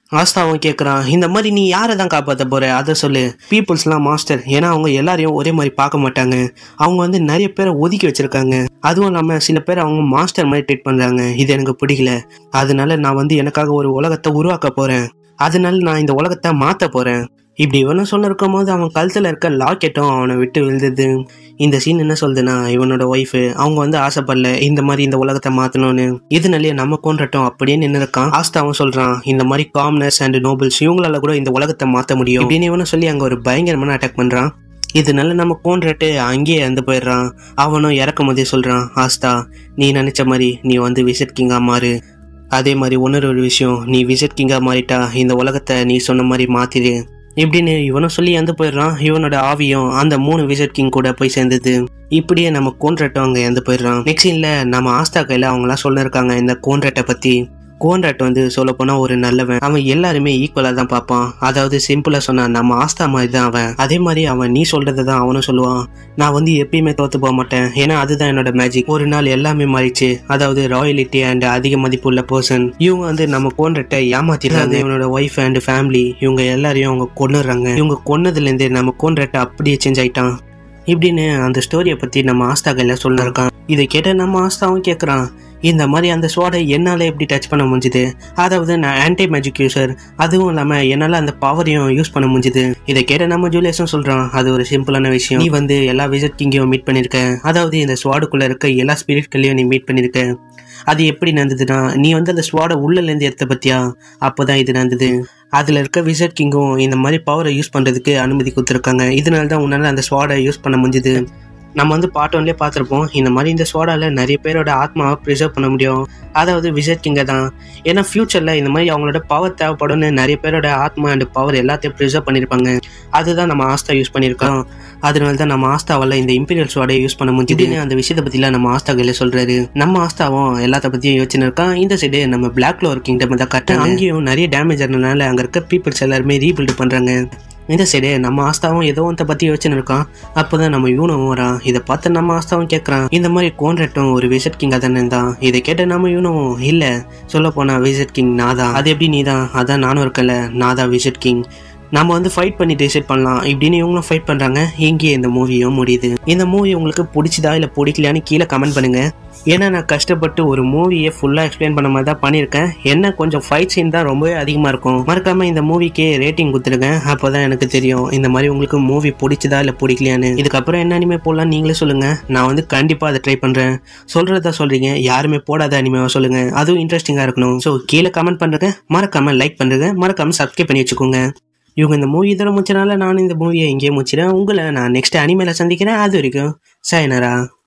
ஆஸ்தாவும் கேட்குறான் இந்த மாதிரி நீ யாரை தான் காப்பாற்ற போற அதை சொல்லு பீப்புள்ஸ்லாம் மாஸ்டர் ஏன்னா அவங்க எல்லாரையும் ஒரே மாதிரி பார்க்க மாட்டாங்க அவங்க வந்து நிறைய பேரை ஒதுக்கி வச்சிருக்காங்க அதுவும் இல்லாமல் சில பேர் அவங்க மாஸ்டர் மாதிரி ட்ரீட் பண்ணுறாங்க இது எனக்கு பிடிக்கல அதனால நான் வந்து எனக்காக ஒரு உலகத்தை உருவாக்க போகிறேன் அதனால நான் இந்த உலகத்தை மாற்ற போகிறேன் இப்படி இவனும் சொல்லிருக்கும் போது அவன் கழுத்தில் இருக்க லாக்கெட்டும் அவனை விட்டு விழுந்தது இந்த சீன் என்ன சொல்லுதுன்னா இவனோட ஒய்ஃபு அவங்க வந்து ஆசைப்படல இந்த மாதிரி இந்த உலகத்தை மாற்றணும்னு இதனாலேயே நம்ம கொன்றட்டும் அப்படியே நின்று இருக்கான் ஆஸ்தாவும் சொல்கிறான் இந்த மாதிரி காம்னஸ் அண்ட் நோபல்ஸ் இவங்களால கூட இந்த உலகத்தை மாற்ற முடியும் அப்படின்னு இவனும் சொல்லி அங்கே ஒரு பயங்கரமான அட்டாக் பண்ணுறான் இதனால நம்ம கோன்றாட்டு அங்கேயே இறந்து போயிடுறான் அவனும் இறக்கும் போதே சொல்கிறான் ஆஸ்தா நீ நினச்ச மாதிரி நீ வந்து விசிட் கிங்கா மாறு அதே மாதிரி ஒன்னொரு ஒரு விஷயம் நீ விசிட் கிங்கா மாறிட்டா இந்த உலகத்தை நீ சொன்ன மாதிரி மாத்திடு இப்படின்னு இவனும் சொல்லி இறந்து போயிடுறான் இவனோட ஆவியும் அந்த மூணு விசிட் கிங் கூட போய் சேர்ந்தது இப்படியே நம்ம கோன்றாட்டம் அங்கே இறந்து போயிடுறான் நெக்ஸ்ட் சீன்ல நம்ம ஆஸ்தா கையில் அவங்களாம் சொல்லிருக்காங்க இந்த கோன்றாட்டை பற்றி கோன்ராட் வந்து சொல்ல போனா ஒரு நல்லவன் அவன் எல்லாருமே ஈக்குவலா தான் பார்ப்பான் அதாவது சிம்பிளா சொன்னா நம்ம ஆஸ்தா மாதிரி தான் அவன் அதே மாதிரி அவன் நீ சொல்றதை தான் அவனும் சொல்லுவான் நான் வந்து எப்பயுமே தோத்து போக மாட்டேன் ஏன்னா அதுதான் என்னோட மேஜிக் ஒரு நாள் எல்லாமே மாறிச்சு அதாவது ராயலிட்டி அண்ட் அதிக மதிப்புள்ள பர்சன் இவங்க வந்து நம்ம கோன்ரட்டை ஏமாத்திடுறாங்க இவனோட ஒய்ஃப் அண்ட் ஃபேமிலி இவங்க எல்லாரையும் அவங்க கொன்னுடுறாங்க இவங்க கொன்னதுல இருந்து நம்ம கோன்ரட்டை அப்படியே சேஞ்ச் ஆயிட்டான் இப்படின்னு அந்த ஸ்டோரியை பத்தி நம்ம ஆஸ்தா கையில சொல்லிருக்கான் இதை கேட்ட நம்ம ஆஸ்தாவும் கேட்குறான் இந்த மாதிரி அந்த ஸ்வாடை என்னால் எப்படி டச் பண்ண முடிஞ்சுது அதாவது நான் ஆன்டி மேஜிக் யூசர் அதுவும் இல்லாமல் என்னால் அந்த பவரையும் யூஸ் பண்ண முடிஞ்சுது இதை கேட்ட நம்ம ஜூலியஸும் சொல்கிறான் அது ஒரு சிம்பிளான விஷயம் நீ வந்து எல்லா விசிட் கிங்கையும் மீட் பண்ணியிருக்க அதாவது இந்த ஸ்வாடுக்குள்ளே இருக்க எல்லா ஸ்பிரிட்களையும் நீ மீட் பண்ணியிருக்க அது எப்படி நடந்ததுன்னா நீ வந்து அந்த ஸ்வாடை உள்ளேருந்து எடுத்த பத்தியா அப்போதான் இது நடந்தது அதில் இருக்க விசிட் கிங்கும் இந்த மாதிரி பவரை யூஸ் பண்ணுறதுக்கு அனுமதி கொடுத்துருக்காங்க இதனால தான் உன்னால் அந்த ஸ்வாடை யூஸ் பண்ண முடிஞ்சுது நம்ம வந்து பார்ட் ஒன்லேயே பார்த்துருப்போம் இந்த மாதிரி இந்த சோடால நிறைய பேரோட ஆத்மாவை ப்ரிசர்வ் பண்ண முடியும் அதாவது விசிட் கிங்கை தான் ஏன்னா ஃப்யூச்சரில் இந்த மாதிரி அவங்களோட பவர் தேவைப்படும்னு நிறைய பேரோட ஆத்மா அண்ட் பவர் எல்லாத்தையும் ப்ரிசர்வ் பண்ணியிருப்பாங்க அதுதான் நம்ம ஆஸ்தா யூஸ் பண்ணியிருக்கோம் அதனால தான் நம்ம ஆஸ்தாவால் இந்த இம்பீரியல் சோடை யூஸ் பண்ண முடியுதுன்னு அந்த விஷயத்தை பற்றிலாம் நம்ம ஆஸ்தா கையில் சொல்கிறாரு நம்ம ஆஸ்தாவும் எல்லாத்த பற்றியும் யோசனை இருக்கான் இந்த சைடு நம்ம பிளாக் லோர் கிங்டம் தான் கட்ட அங்கேயும் நிறைய டேமேஜ் ஆனதுனால அங்கே இருக்க பீப்புள்ஸ் எல்லாருமே ரீபில்டு பண்ணுறாங்க இந்த சைடு நம்ம ஆஸ்தாவும் ஏதோ ஒன்றை பற்றி யோசனை இருக்கான் அப்போதான் நம்ம யூனவும் வரான் இதை பார்த்து நம்ம ஆஸ்தாவும் கேட்குறான் இந்த மாதிரி கோன்ரட்டும் ஒரு விசிட் கிங்காக தானே தான் இதை கேட்ட நம்ம யூனவும் இல்லை சொல்ல போனா விசிட் கிங் நான் தான் அது எப்படி நீ தான் அதான் நானும் இருக்கல நான் தான் விசிட் கிங் நம்ம வந்து ஃபைட் பண்ணி டிசைட் பண்ணலாம் இப்படின்னு இவங்களும் ஃபைட் பண்ணுறாங்க இங்கேயே இந்த மூவியும் முடியுது இந்த மூவி உங்களுக்கு பிடிச்சதா இல்லை பிடிக்கலையான்னு கீழே கமெண்ட் பண்ணுங்க ஏன்னா நான் கஷ்டப்பட்டு ஒரு மூவியை ஃபுல்லாக எக்ஸ்பிளைன் பண்ண மாதிரி தான் பண்ணியிருக்கேன் என்ன கொஞ்சம் ஃபைட் சீன் தான் ரொம்பவே அதிகமாக இருக்கும் மறக்காம இந்த மூவிக்கு ரேட்டிங் கொடுத்துருங்க அப்போ தான் எனக்கு தெரியும் இந்த மாதிரி உங்களுக்கு மூவி பிடிச்சதா இல்லை பிடிக்கலையான்னு இதுக்கப்புறம் என்ன அனிமே போடலாம் நீங்களே சொல்லுங்கள் நான் வந்து கண்டிப்பாக அதை ட்ரை பண்ணுறேன் சொல்கிறதா சொல்கிறீங்க யாருமே போடாத அனிமேவை சொல்லுங்கள் அதுவும் இன்ட்ரெஸ்டிங்காக இருக்கணும் ஸோ கீழே கமெண்ட் பண்ணுறேன் மறக்காம லைக் பண்ணுறேன் மறக்காம சப்ஸ்கிரைப் பண்ணி வச்சுக்கோங்க இவங்க இந்த மூவி இதோட முடிச்சனால நானும் இந்த மூவியை இங்கேயே முடிச்சிடறேன் உங்களை நான் நெக்ஸ்ட் அனிமேல சந்திக்கிறேன் அது வரைக்கும் சாயனரா